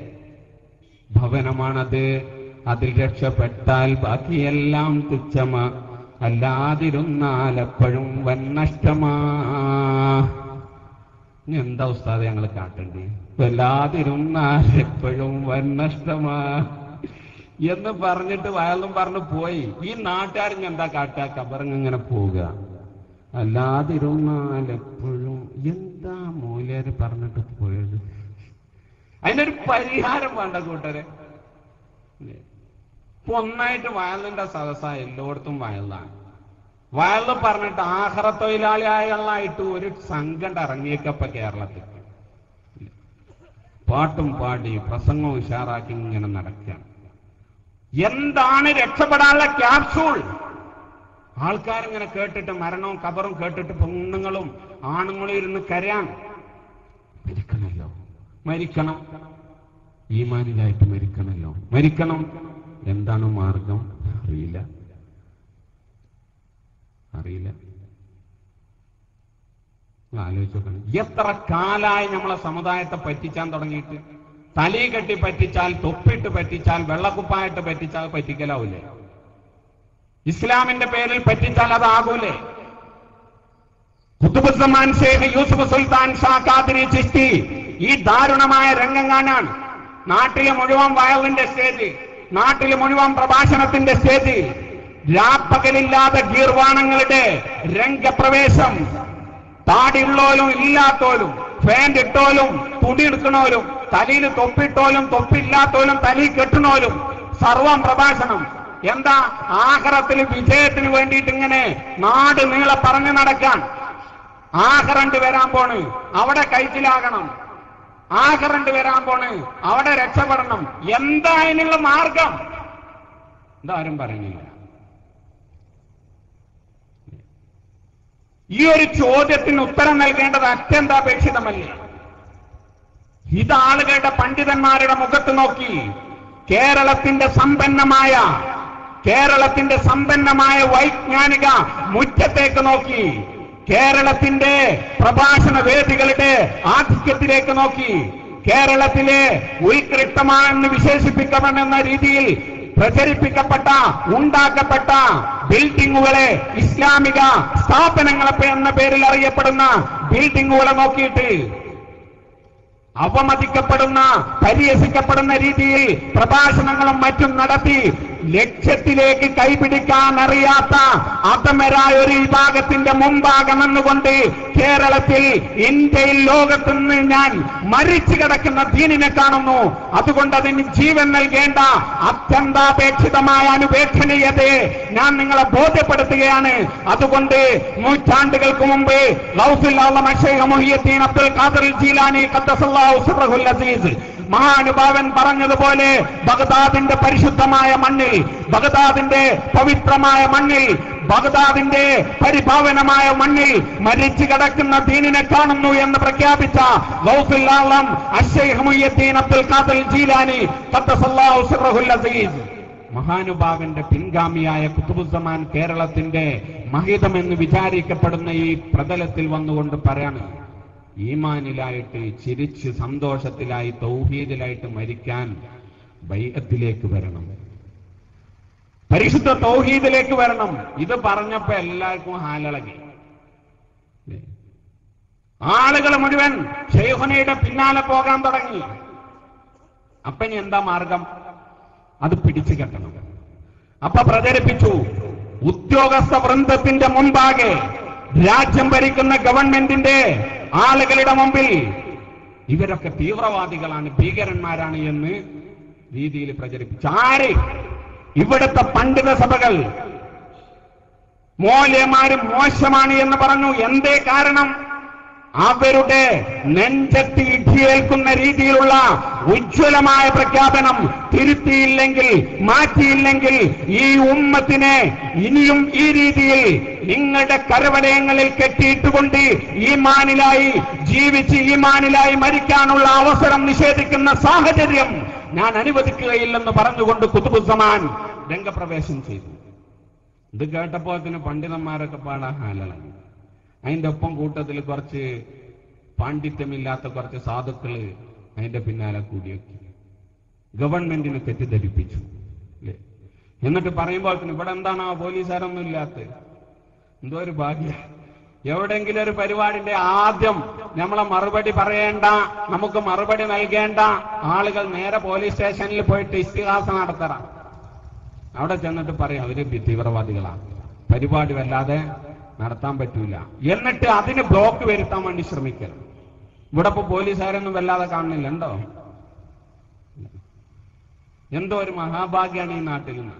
ഭവനമാണത് അതിൽ രക്ഷപ്പെട്ടാൽ ബാക്കിയെല്ലാം തുച്ഛമാ അല്ലാതിരുന്നാൽ എപ്പോഴും വൻ നഷ്ടമാ ഇനി എന്താ ഉസ്താദ് ഞങ്ങൾ കാട്ടണ്ടേ വല്ലാതിരുന്ന എപ്പോഴും വന്നഷ്ടമാ എന്ന് പറഞ്ഞിട്ട് വയലും പറഞ്ഞു പോയി ഈ നാട്ടുകാരൻ എന്താ കാട്ടുക കബറിങ് ഇങ്ങനെ പോവുക അല്ലാതിരുന്നാൽ എപ്പോഴും എന്താ മൂല്യര് പറഞ്ഞിട്ട് പോയത് അതിനൊരു പരിഹാരം വേണ്ട കൂട്ടരെ ഇല്ലേ? ഇപ്പൊ ഒന്നായിട്ട് വയലിന്റെ സദസ്സ എല്ലായിടത്തും വയലാണ് വയലിൽ പറഞ്ഞിട്ട് ആഹ്റ തൊഴിലാളിയായിട്ട് ഒരു സംഘം ഇറങ്ങിയേക്കപ്പ കേരളത്തിൽ ഇല്ലേ? പാട്ടും പാടി പ്രസംഗവും ഉഷാറാക്കി ഇങ്ങനെ നടക്കുകയാണ് എന്താണ് രക്ഷപ്പെടാനുള്ള ക്യാപ്സൂൾ ആൾക്കാരിങ്ങനെ കേട്ടിട്ട് മരണവും കബറും കേട്ടിട്ട് പെണ്ണുങ്ങളും ആണുങ്ങളും ഇരുന്ന് കരയാൻ മരിക്കണല്ലോ മരിക്കണം ഈമാനിലായിട്ട് മരിക്കണല്ലോ മരിക്കണം എന്താണ് മാർഗം അറിയില്ല അറിയില്ല ആലോചിച്ച് നോക്കണം എത്ര കാലായി നമ്മളെ സമുദായത്തെ പറ്റിച്ചാൻ തുടങ്ങിയിട്ട് തലി കെട്ടി പറ്റിച്ചാൽ തൊപ്പിട്ട് പറ്റിച്ചാൽ വെള്ളക്കുപ്പായിട്ട് പറ്റിച്ചാൽ പറ്റിക്കലാവൂലേ ഇസ്ലാമിന്റെ പേരിൽ പറ്റിച്ചാൽ അതാകൂലേ കുത്തുബുസമാൻ ഷേഖ് യൂസുഫ് സുൽത്താൻ ഷാ ഖാദിരി ചിസ്തി ഈ ദാരുണമായ രംഗം കാണാൻ നാട്ടിലെ മുഴുവൻ വയലിന്റെ സ്റ്റേജ് നാട്ടിലെ മുഴുവൻ പ്രഭാഷണത്തിന്റെ സ്റ്റേജ് രാപ്പകലില്ലാതെ ഗീർവാണങ്ങളുടെ രംഗപ്രവേശം താടിയുള്ളോലും ഇല്ലാത്തോലും ഫാൻറ് ഇട്ടോലും തുടി എടുക്കണോലും തലയിൽ തൊപ്പിട്ടോലും തൊപ്പില്ലാത്തോലും തലയിൽ കെട്ടണോലും സർവം പ്രഭാഷണം എന്താ ആഹ്റത്തിൽ വിജയത്തിന് വേണ്ടിയിട്ട് ഇങ്ങനെ നാട് നീളെ പറഞ്ഞു നടക്കാൻ ആഹ്റണ്ട് വരാൻ പോണ് അവിടെ കൈച്ചിലാകണം ആഹ്റണ്ട് വരാൻ പോണ് അവിടെ രക്ഷപ്പെടണം എന്താ അതിനുള്ള മാർഗം ഇതാരും പറയുന്നില്ല ഈ ഒരു ചോദ്യത്തിന് ഉത്തരം നൽകേണ്ടത് അത്യന്താപേക്ഷിതമല്ലേ ഇത് ആളുകളുടെ പണ്ഡിതന്മാരുടെ മുഖത്ത് നോക്കി കേരളത്തിന്റെ സമ്പന്നമായ കേരളത്തിന്റെ സമ്പന്നമായ വൈജ്ഞാനിക മുറ്റത്തേക്ക് നോക്കി കേരളത്തിന്റെ പ്രഭാഷണ വേദികളുടെ ആധിക്യത്തിലേക്ക് നോക്കി കേരളത്തിലെ ഉത്കൃഷ്ടമാണെന്ന് വിശേഷിപ്പിക്കണമെന്ന രീതിയിൽ പ്രചരിപ്പിക്കപ്പെട്ട ഉണ്ടാക്കപ്പെട്ട ബിൽഡിങ്ങുകളെ ഇസ്ലാമിക സ്ഥാപനങ്ങളെ എന്ന പേരിൽ അറിയപ്പെടുന്ന ബിൽഡിങ്ങുകളെ നോക്കിയിട്ട് അവമതിക്കപ്പെടുന്ന പരിഹസിക്കപ്പെടുന്ന രീതിയിൽ പ്രഭാഷണങ്ങളും മറ്റും നടത്തി ലക്ഷ്യത്തിലേക്ക് കൈപിടിക്കാൻ അറിയാത്ത അധമരായ ഒരു വിഭാഗത്തിന്റെ മുമ്പാകെ നിന്നുകൊണ്ട് കേരളത്തിൽ ഇന്ത്യയിൽ ലോകത്ത് നിന്ന് ഞാൻ മരിച്ചു കിടക്കുന്ന ദീനിനെ കാണുന്നു അതുകൊണ്ട് അതിന് ജീവൻ നൽകേണ്ട അത്യന്താപേക്ഷിതമായ അനുപേക്ഷണീയതയെ ഞാൻ നിങ്ങളെ ബോധ്യപ്പെടുത്തുകയാണ് അതുകൊണ്ട് നൂറ്റാണ്ടുകൾക്ക് മുമ്പ് ഗൗസുൽ ആലം അഷേഖ് മുഹിയുദ്ദീൻ അബ്ദുൽ ഖാദർ ജീലാനി ഖദ്ദസല്ലാഹു സിർറഹുൽ അസീസ് മഹാനുഭാവൻ പറഞ്ഞതുപോലെ ബഗ്ദാദിന്റെ പരിശുദ്ധമായ മണ്ണിൽ ബഗ്ദാദിന്റെ പവിത്രമായ മണ്ണിൽ ബഗ്ദാദിന്റെ പരിഭാവനമായ മണ്ണിൽ മരിച്ചു കിടക്കുന്ന ദീനിനെ കാണുന്നു എന്ന് പ്രഖ്യാപിച്ച ഗൗസുൽ ആലം അഷേഖ് മുഹിയുദ്ദീൻ അബ്ദുൽ ഖാദർ ജീലാനി ഖദ്ദസല്ലാഹു സിർറഹുൽ അസീസ് മഹാനുഭാവന്റെ പിൻഗാമിയായ കുത്തുബുസമാൻ കേരളത്തിന്റെ മഹിതമെന്ന് വിചാരിക്കപ്പെടുന്ന ഈ പ്രതലത്തിൽ വന്നുകൊണ്ട് പറയാണ് ഈമാനിലായിട്ട് ചിരിച്ച് സന്തോഷത്തിലായി തൗഹീദിലായിട്ട് മരിക്കാൻ ബൈഅത്തിലേക്ക് വരണം പരിശുദ്ധ തൗഹീദിലേക്ക് വരണം ഇത് പറഞ്ഞപ്പോ എല്ലാവർക്കും ഹാലിളകി ല്ലേ? ആളുകൾ മുഴുവൻ ഷെയ്ഖുനയുടെ പിന്നാലെ പോകാൻ തുടങ്ങി അപ്പൊ ഇനി എന്താ മാർഗം അത് പിടിച്ചു കെട്ടണം അപ്പൊ പ്രചരിപ്പിച്ചു ഉദ്യോഗസ്ഥ വൃന്ദത്തിന്റെ മുമ്പാകെ രാജ്യം ഭരിക്കുന്ന ഗവൺമെന്റിന്റെ ആളുകളുടെ മുമ്പിൽ ഇവരൊക്കെ തീവ്രവാദികളാണ് ഭീകരന്മാരാണ് എന്ന് രീതിയിൽ പ്രചരിപ്പിച്ചു ആര് ഇവിടുത്തെ പണ്ഡിത സഭകൾ മോല്യമാരും മോശമാണ് എന്ന് പറഞ്ഞു എന്തേ കാരണം അവരുടെ നെഞ്ചത്ത് ഇടിയേൽക്കുന്ന രീതിയിലുള്ള ഉജ്ജ്വലമായ പ്രഖ്യാപനം തിരുത്തിയില്ലെങ്കിൽ മാറ്റിയില്ലെങ്കിൽ ഈ ഉമ്മത്തിനെ ഇനിയും ഈ രീതിയിൽ നിങ്ങളുടെ കരവലയങ്ങളിൽ കെട്ടിയിട്ടുകൊണ്ട് ഈ മാനിലായി ജീവിച്ച് ഈ മാനിലായി മരിക്കാനുള്ള അവസരം നിഷേധിക്കുന്ന സാഹചര്യം ഞാൻ അനുവദിക്കുകയില്ലെന്ന് പറഞ്ഞുകൊണ്ട് കുതുബുസമാൻ രംഗപ്രവേശം ചെയ്തു ഇത് കേട്ടപ്പോ അതിന് പണ്ഡിതന്മാരൊക്കെ പാടാൻ ഹാലാണ് അതിന്റെ ഒപ്പം കൂട്ടത്തിൽ കുറച്ച് പാണ്ഡിത്യമില്ലാത്ത കുറച്ച് സാധുക്കള് അതിന്റെ പിന്നാലെ കൂടിയൊക്കെ ഗവൺമെന്റിനെ തെറ്റിദ്ധരിപ്പിച്ചു അല്ലേ എന്നിട്ട് പറയുമ്പോൾ തന്നെ ഇവിടെ എന്താണ് ആ പോലീസുകാരൊന്നും ഇല്ലാത്ത എന്തോ ഒരു ഭാഗ്യ എവിടെങ്കിലും ഒരു പരിപാടിന്റെ ആദ്യം നമ്മളെ മറുപടി പറയേണ്ട നമുക്ക് മറുപടി നൽകേണ്ട ആളുകൾ നേരെ പോലീസ് സ്റ്റേഷനിൽ പോയിട്ട് ഇസ്തിഹാസ നടത്തറ അവിടെ ചെന്നിട്ട് പറയാം അവര് ബി- തീവ്രവാദികളാണ് പരിപാടി വല്ലാതെ നടത്താൻ പറ്റൂല എന്നിട്ട് അതിന് ബ്ലോക്ക് വരുത്താൻ വേണ്ടി ശ്രമിക്കണം ഇവിടെ ഇപ്പൊ പോലീസുകാരൊന്നും വല്ലാതെ കാണുന്നില്ല ഉണ്ടോ എന്തോ ഒരു മഹാഭാഗ്യാണ് ഈ നാട്ടിൽ നിന്ന്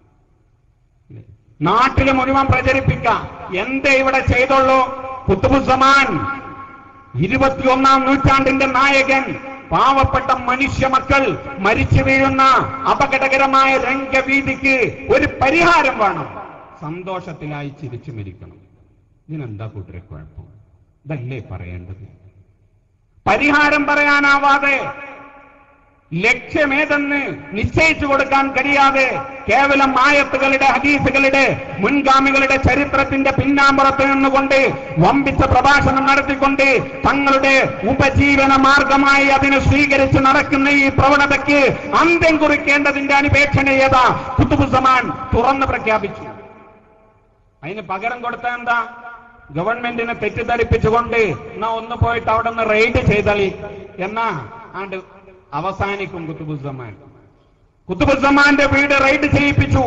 നാട്ടിൽ മുഴുവൻ പ്രചരിപ്പിക്കാം എന്തേ ഇവിടെ ചെയ്തുള്ളൂ കുത്തുബുസമാൻ ഇരുപത്തിയൊന്നാം നൂറ്റാണ്ടിന്റെ നായകൻ പാവപ്പെട്ട മനുഷ്യ മക്കൾ മരിച്ചു വീഴുന്ന അപകടകരമായ രംഗവീതിക്ക് ഒരു പരിഹാരം വേണം സന്തോഷത്തിലായി ചിരിച്ചു മരിക്കണം ഇതിനെന്താ കൂട്ടരെ കുഴപ്പം ഇതല്ലേ പറയേണ്ടത് പരിഹാരം പറയാനാവാതെ ലക്ഷ്യമേതെന്ന് നിശ്ചയിച്ചു കൊടുക്കാൻ കഴിയാതെ കേവലം ആയത്തുകളുടെ ഹദീസുകളുടെ മുൻഗാമികളുടെ ചരിത്രത്തിന്റെ പിന്നാമ്പുറത്ത് നിന്നുകൊണ്ട് വമ്പിച്ച പ്രഭാഷണം നടത്തിക്കൊണ്ട് തങ്ങളുടെ ഉപജീവന മാർഗമായി അതിനെ സ്വീകരിച്ച് നടക്കുന്ന ഈ പ്രവണതയ്ക്ക് അന്ത്യം കുറിക്കേണ്ടതിന്റെ അനുപേക്ഷണീയത കുത്തുബുസമാൻ തുറന്ന് പ്രഖ്യാപിച്ചു അതിന് പകരം കൊടുത്ത എന്താ ഗവൺമെന്റിനെ തെറ്റിദ്ധരിപ്പിച്ചുകൊണ്ട് എന്നാ ഒന്ന് പോയിട്ട് അവിടെ നിന്ന് റെയ്ഡ് ചെയ്തളി എന്നാ ആണ്ട് അവസാനിക്കും കുത്തുബുസമാൻ കുത്തുബുസമാന്റെ വീട് റെയ്ഡ് ചെയ്യിപ്പിച്ചു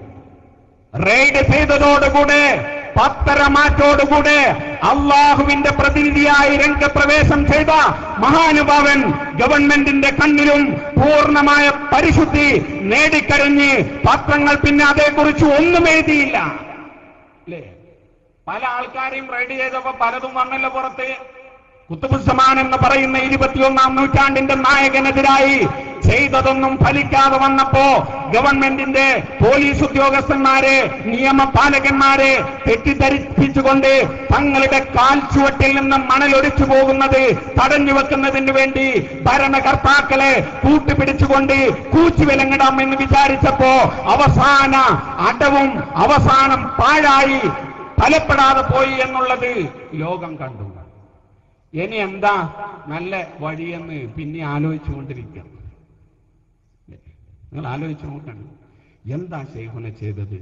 റെയ്ഡ് ചെയ്തതോടുകൂടെ പത്തര മാറ്റോടുകൂടെ അള്ളാഹുവിന്റെ പ്രതിനിധിയായി രംഗപ്രവേശം ചെയ്ത മഹാനുഭാവൻ ഗവൺമെന്റിന്റെ കണ്ണിലും പൂർണ്ണമായ പരിശുദ്ധി നേടിക്കഴിഞ്ഞ് പത്രങ്ങൾ പിന്നെ അതേക്കുറിച്ച് ഒന്നും എഴുതിയില്ല അല്ലേ പല ആൾക്കാരെയും റെഡി ചെയ്തപ്പോ പലതും വന്നല്ലോ പുറത്ത് കുത്തുബുസമാൻ എന്ന് പറയുന്ന ഇരുപത്തിയൊന്നാം നൂറ്റാണ്ടിന്റെ നായകനെതിരായി ചെയ്തതൊന്നും ഫലിക്കാതെ വന്നപ്പോ ഗവൺമെന്റിന്റെ പോലീസ് ഉദ്യോഗസ്ഥന്മാരെ നിയമപാലകന്മാരെ തെറ്റിദ്ധരിപ്പിച്ചുകൊണ്ട് തങ്ങളുടെ കാൽച്ചുവട്ടിൽ നിന്ന് മണലൊലിച്ചു പോകുന്നത് തടഞ്ഞു വെക്കുന്നതിന് വേണ്ടി ഭരണകർത്താക്കളെ കൂട്ടുപിടിച്ചുകൊണ്ട് കൂച്ചുവിലങ്ങിടാം എന്ന് വിചാരിച്ചപ്പോ അവസാന അടവും അവസാനം പാഴായി ഫലപ്പെടാതെ പോയി എന്നുള്ളത് ലോകം കണ്ടു ഇനി എന്താ നല്ല വഴിയെന്ന് പിന്നെ ആലോചിച്ചുകൊണ്ടിരിക്കുക നിങ്ങൾ ആലോചിച്ച് നോക്കണം എന്താ ഷെയ്ഖുന ചെയ്തത്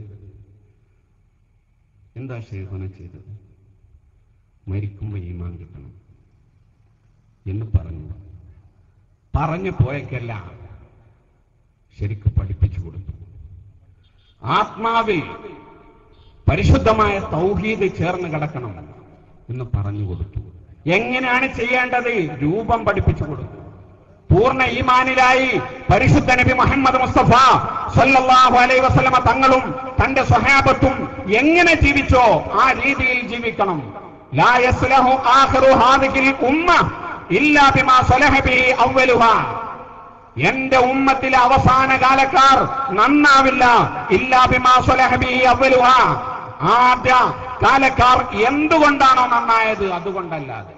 എന്താ ഷെയ്ഖുന ചെയ്തത് മരിക്കുമ്പോ ഈമാൻ കിട്ടണം എന്ന് പറഞ്ഞു പറഞ്ഞു പോയക്കല്ല ശരിക്കും പഠിപ്പിച്ചു കൊടുത്തു ആത്മാവിൽ പരിശുദ്ധമായ തൗഹീദ് ചേർന്ന് കിടക്കണം എന്ന് പറഞ്ഞു കൊടുത്തു എങ്ങനെയാണ് ചെയ്യേണ്ടത് രൂപം പഠിപ്പിച്ചു കൊടുത്തു പൂർണ്ണ ഈമാനിലായി പരിശുദ്ധ നബി മുഹമ്മദ് മുസ്തഫ സല്ലല്ലാഹു അലൈഹി വസല്ലമ തങ്ങളും തന്റെ സ്വഹാബത്തും എങ്ങനെ ജീവിച്ചോ ആ രീതിയിൽ ജീവിക്കണം ലാ യസ്ലഹു ആഖിറു ഹാദിഹിൽ ഉമ്മ ഇല്ലാ ബിമാ സലഹ ബിഹി അവ്വലുഹാ എന്റെ ഉമ്മത്തിലെ അവസാന കാലക്കാർ നന്നാവില്ല ഇല്ലാ ബിമാ സലഹ ബിഹി അവ്വലുഹാ ആദ്യ കാലക്കാർ എന്തുകൊണ്ടാണോ നന്നായത് അതുകൊണ്ടല്ലാതെ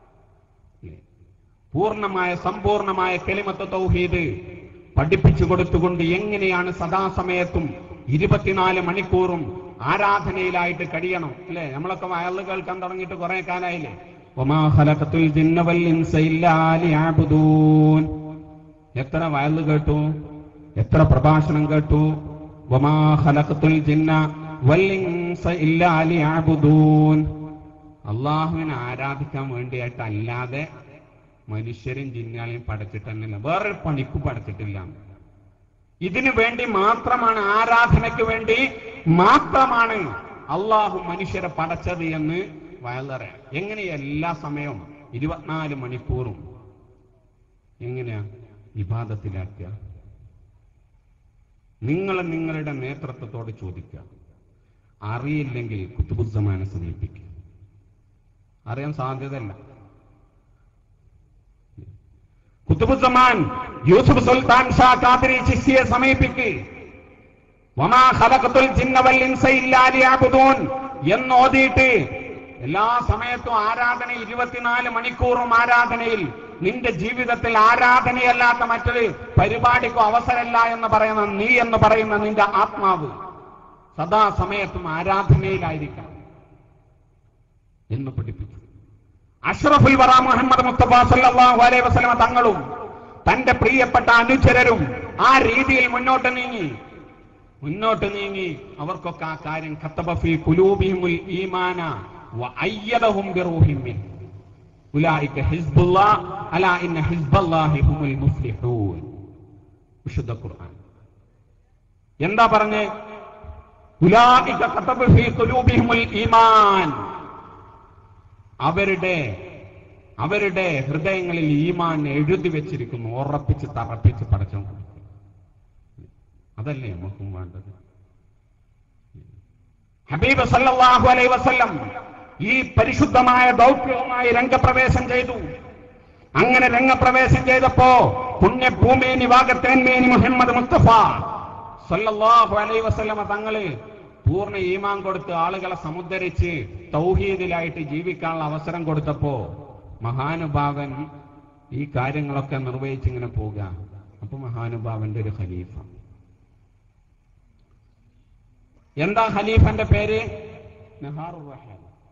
പൂർണ്ണമായ സമ്പൂർണമായ കെളിമത്ത് തൗഹീദ് പഠിപ്പിച്ചു കൊടുത്തുകൊണ്ട് എങ്ങനെയാണ് സദാസമയത്തും ഇരുപത്തിനാല് മണിക്കൂറും ആരാധനയിലായിട്ട് കഴിയണം അല്ലെ നമ്മളൊക്കെ വയല് കേൾക്കാൻ തുടങ്ങിയിട്ട് കുറെ കാലായില്ലേ വമാ ഖലഖത്തുൽ ജിന്ന വൽ ഇൻസ ഇല്ലാ ലിയഅ്ബുദൂൻ എത്ര വയല് കേട്ടു എത്ര പ്രഭാഷണം കേട്ടു വമാ ഖലഖത്തുൽ ജിന്ന വൽ ഇൻസ ഇല്ലാ ലിയഅ്ബുദൂൻ അള്ളാഹുവിനെ ആരാധിക്കാൻ വേണ്ടിയിട്ടല്ലാതെ മനുഷ്യരും ജിന്നാലെയും പടച്ചിട്ടല്ല വേറൊരു പണിക്ക് പടച്ചിട്ടില്ല ഇതിനു വേണ്ടി മാത്രമാണ് ആരാധനയ്ക്ക് വേണ്ടി മാത്രമാണ് അള്ളാഹു മനുഷ്യരെ പടച്ചത് എന്ന് വയലറിയാം എങ്ങനെ എല്ലാ സമയവും ഇരുപത്തിനാല് മണിക്കൂറും എങ്ങനെയാ വിവാദത്തിലാക്കുക നിങ്ങൾ നിങ്ങളുടെ നേതൃത്വത്തോട് ചോദിക്കുക അറിയില്ലെങ്കിൽ കുത്തുബുദ്ധമാനെ സമീപിക്കുക അറിയാൻ സാധ്യതയല്ല കുത്തുബുസമാൻ യൂസുഫ് സുൽത്താൻ ഷാ കാതിരി ശിഷ്യയെ സമീപിക്ക് വമാ ഖലഖത്തുൽ ജിന്ന വൽ ഇൻസ ഇല്ലാ ലിയഅ്ബുദൂൻ എന്ന് ഓതിയിട്ട് എല്ലാ സമയത്തും ആരാധന ഇരുപത്തിനാല് മണിക്കൂറും ആരാധനയിൽ നിന്റെ ജീവിതത്തിൽ ആരാധനയല്ലാത്ത മറ്റൊരു പരിപാടിക്കോ അവസരമല്ല എന്ന് പറയുന്ന നീ എന്ന് പറയുന്ന നിന്റെ ആത്മാവ് സദാ സമയത്തും ആരാധനയിലായിരിക്കണം എന്ന് പഠിപ്പിച്ചു അഷ്റഫുൽ വറ മുഹമ്മദ് മുസ്തഫ സല്ലല്ലാഹു അലൈഹി വസല്ലമ തങ്ങളും തന്റെ പ്രിയപ്പെട്ട അനുചരരും ആ രീതിയിൽ മുന്നോട്ട് നീങ്ങി മുന്നോട്ട് നീങ്ങി അവർക്കൊക്കെ ആ കാര്യം ഖത്തബ ഫീ ഖുലൂബിഹിമുൽ ഈമാന വഅയ്യദഹും ബിറൂഹിൻ മിൻ ഉലായിക ഹിസ്ബുല്ലാ അലാ ഇന്ന ഹിസ്ബല്ലാഹി ഹുമുൽ മുഫ്ലിഹൂൻ വിശുദ്ധ ഖുർആൻ എന്താ പറഞ്ഞ് ഉലായിക കതബ ഫീ ഖുലൂബിഹിമുൽ ഈമാൻ അവരുടെ അവരുടെ ഹൃദയങ്ങളിൽ ഈമാൻ എഴുതി വെച്ചിരിക്കുന്നു ഉറപ്പിച്ച് തറപ്പിച്ച് പടച്ചോ അതല്ലേ നമുക്കും വേണ്ടത് ഹബീബ് സല്ലല്ലാഹു അലൈഹി വസല്ലം ഈ പരിശുദ്ധമായ ദൗത്യവുമായി രംഗപ്രവേശം ചെയ്തു അങ്ങനെ രംഗപ്രവേശം ചെയ്തപ്പോ പുണ്യഭൂമേനി വാഗത്തേന്മേനി മുഹമ്മദ് മുസ്തഫ സല്ലല്ലാഹു അലൈഹി വസല്ലമ തങ്ങള് പൂർണ്ണ ഈമാൻ കൊടുത്ത് ആളുകളെ സമുദ്ധരിച്ച് തൗഹീദിലായിട്ട് ജീവിക്കാനുള്ള അവസരം കൊടുത്തപ്പോ മഹാനുഭാവൻ ഈ കാര്യങ്ങളൊക്കെ നിർവഹിച്ച് ഇങ്ങനെ പോവുക അപ്പൊ മഹാനുഭാവന്റെ ഒരു ഖലീഫ എന്താ ഖലീഫന്റെ പേര് നഹാറുർ റഹാൽ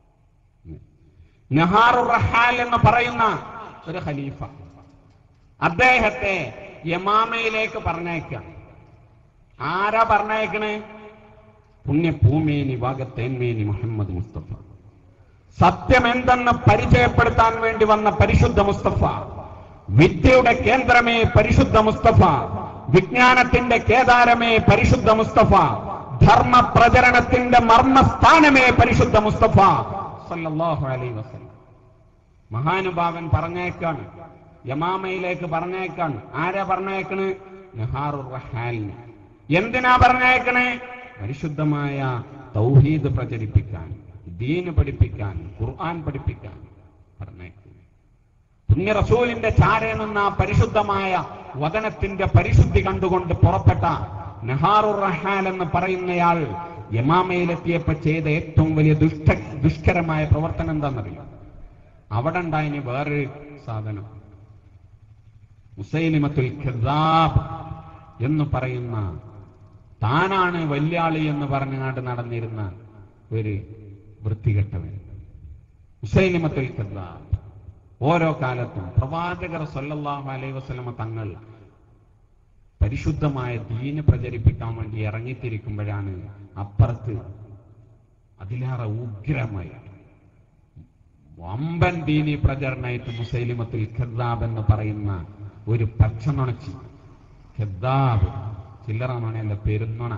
നഹാറുർ റഹാൽ എന്ന് പറയുന്ന ഒരു ഖലീഫ അദ്ദേഹത്തെ യമാമയിലേക്ക് പറഞ്ഞയക്കാം ആരാ പറഞ്ഞയക്കണേ പുണ്യഭൂമേനി വാഗത്തേന്മേനി മുഹമ്മദ് മുസ്തഫ സത്യം എന്തെന്ന് പരിചയപ്പെടുത്താൻ വേണ്ടി വന്ന പരിശുദ്ധ മുസ്തഫ വിദ്യയുടെ കേന്ദ്രമേ പരിശുദ്ധ മുസ്തഫ വിജ്ഞാനത്തിന്റെ കേദാരമേ പരിശുദ്ധ മുസ്തഫ ധർമ്മ പ്രചരണത്തിന്റെ മർമ്മസ്ഥാനമേ പരിശുദ്ധ മുസ്തഫ സല്ലല്ലാഹു അലൈഹി വസല്ലം മഹാനുഭാവൻ പറഞ്ഞേക്കാണ് യമാമയിലേക്ക് പറഞ്ഞേക്കാണ് ആരാ പറഞ്ഞേക്കണ് നഹാറുർ റഹാലിന് എന്തിനാ പറഞ്ഞേക്കണേ പരിശുദ്ധമായ തൗഹീദ് പ്രചരിപ്പിക്കാൻ ദീന് പഠിപ്പിക്കാൻ ഖുർആൻ പഠിപ്പിക്കാൻ പറഞ്ഞേക്കുന്നു പുണ്യ റസൂലിന്റെ ചാരെ നിന്ന ആ പരിശുദ്ധമായ വചനത്തിന്റെ പരിശുദ്ധി കണ്ടുകൊണ്ട് പുറപ്പെട്ട നഹാറുർ റഹാൽ എന്ന് പറയുന്നയാൾ യമാമയിലെത്തിയപ്പോ ചെയ്ത ഏറ്റവും വലിയ ദുഷ്ട ദുഷ്കരമായ പ്രവർത്തനം എന്താണെന്നറിയോ അവിടെ ഉണ്ടായിന് വേറൊരു സാധനം മുസൈലിമത്തുൽ ഖിദാബ് എന്ന് പറയുന്ന താനാണ് വല്യാളി എന്ന് പറഞ്ഞുകൊണ്ട് നടന്നിരുന്ന ഒരു വൃത്തികെട്ടവൻ മുസൈലിമത്തുൽ ഖിദാബ് ഓരോ കാലത്തും പ്രവാചകർ സല്ലല്ലാഹു അലൈഹി വസല്ലമ തങ്ങൾ പരിശുദ്ധമായ ദീന് പ്രചരിപ്പിക്കാൻ വേണ്ടി ഇറങ്ങിത്തിരിക്കുമ്പോഴാണ് അപ്പുറത്ത് അതിലേറെ ഉഗ്രമായി വമ്പൻ ദീനി പ്രചരണമായിട്ട് മുസൈലിമത്തുൽ ഖദ്ദാബ് എന്ന് പറയുന്ന ഒരു പച്ചനുണച്ചി ഖദ്ദാബ് ചില്ലറ നുണയല്ല പെരുന്നുണ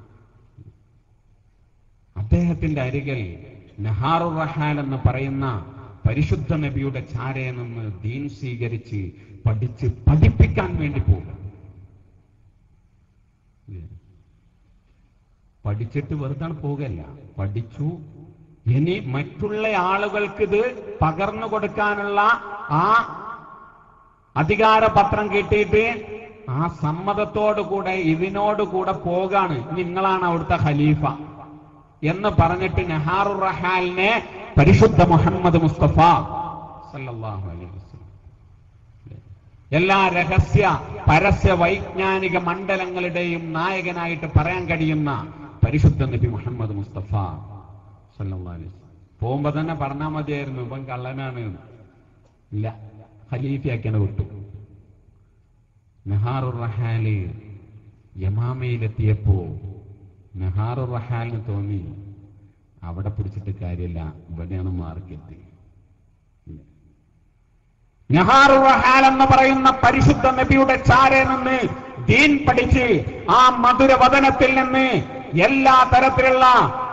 അദ്ദേഹത്തിന്റെ അരികിൽ നഹാറുർ റഹാൽ എന്ന് പറയുന്ന പരിശുദ്ധ നബിയുടെ ചാരയെ നിന്ന് ദീൻ സ്വീകരിച്ച് പഠിച്ച് പഠിപ്പിക്കാൻ വേണ്ടി പോകും പഠിച്ചിട്ട് വെറുതെ പോകല്ല പഠിച്ചു ഇനി മറ്റുള്ള ആളുകൾക്ക് ഇത് പകർന്നു കൊടുക്കാനുള്ള ആ അധികാരപത്രം കിട്ടിയിട്ട് ആ സമ്മതത്തോടുകൂടെ ഇതിനോടുകൂടെ പോകാണ് നിങ്ങളാണ് അവിടുത്തെ ഖലീഫ എന്ന് പറഞ്ഞിട്ട് നെഹാറുർ റഹാലിനെ പരിശുദ്ധ മുഹമ്മദ് മുസ്തഫ സല്ലല്ലാഹു അലൈഹി വസല്ലം എല്ലാ രഹസ്യ പരസ്യ വൈജ്ഞാനിക മണ്ഡലങ്ങളുടെയും നായകനായിട്ട് പറയാൻ കഴിയുന്ന പരിശുദ്ധ നബി മുഹമ്മദ് മുസ്തഫ സല്ലല്ലാഹു അലൈഹി വസല്ലം പോകുമ്പോ തന്നെ പറഞ്ഞാൽ മതിയായിരുന്നു ഇപ്പം കള്ളനാണ് എന്ന്. ഇല്ല ഖലീഫയാക്കിയാണ് വിട്ടു നെഹാറുർ റഹാല് യമാമയിലെത്തിയപ്പോ നെഹാറുർ റഹാലിന് തോന്നി അവിടെ പിടിച്ചിട്ട് കാര്യമില്ല ഇവിടെയാണ് മാർക്കറ്റ് നെഹാറുർ റഹാൽ എന്ന് പറയുന്ന പരിശുദ്ധ നബിയുടെ ചാരെ നിന്ന് ദീൻ പഠിച്ച് ആ മധുരവദനത്തിൽ നിന്ന് എല്ലാ തരത്തിലുള്ള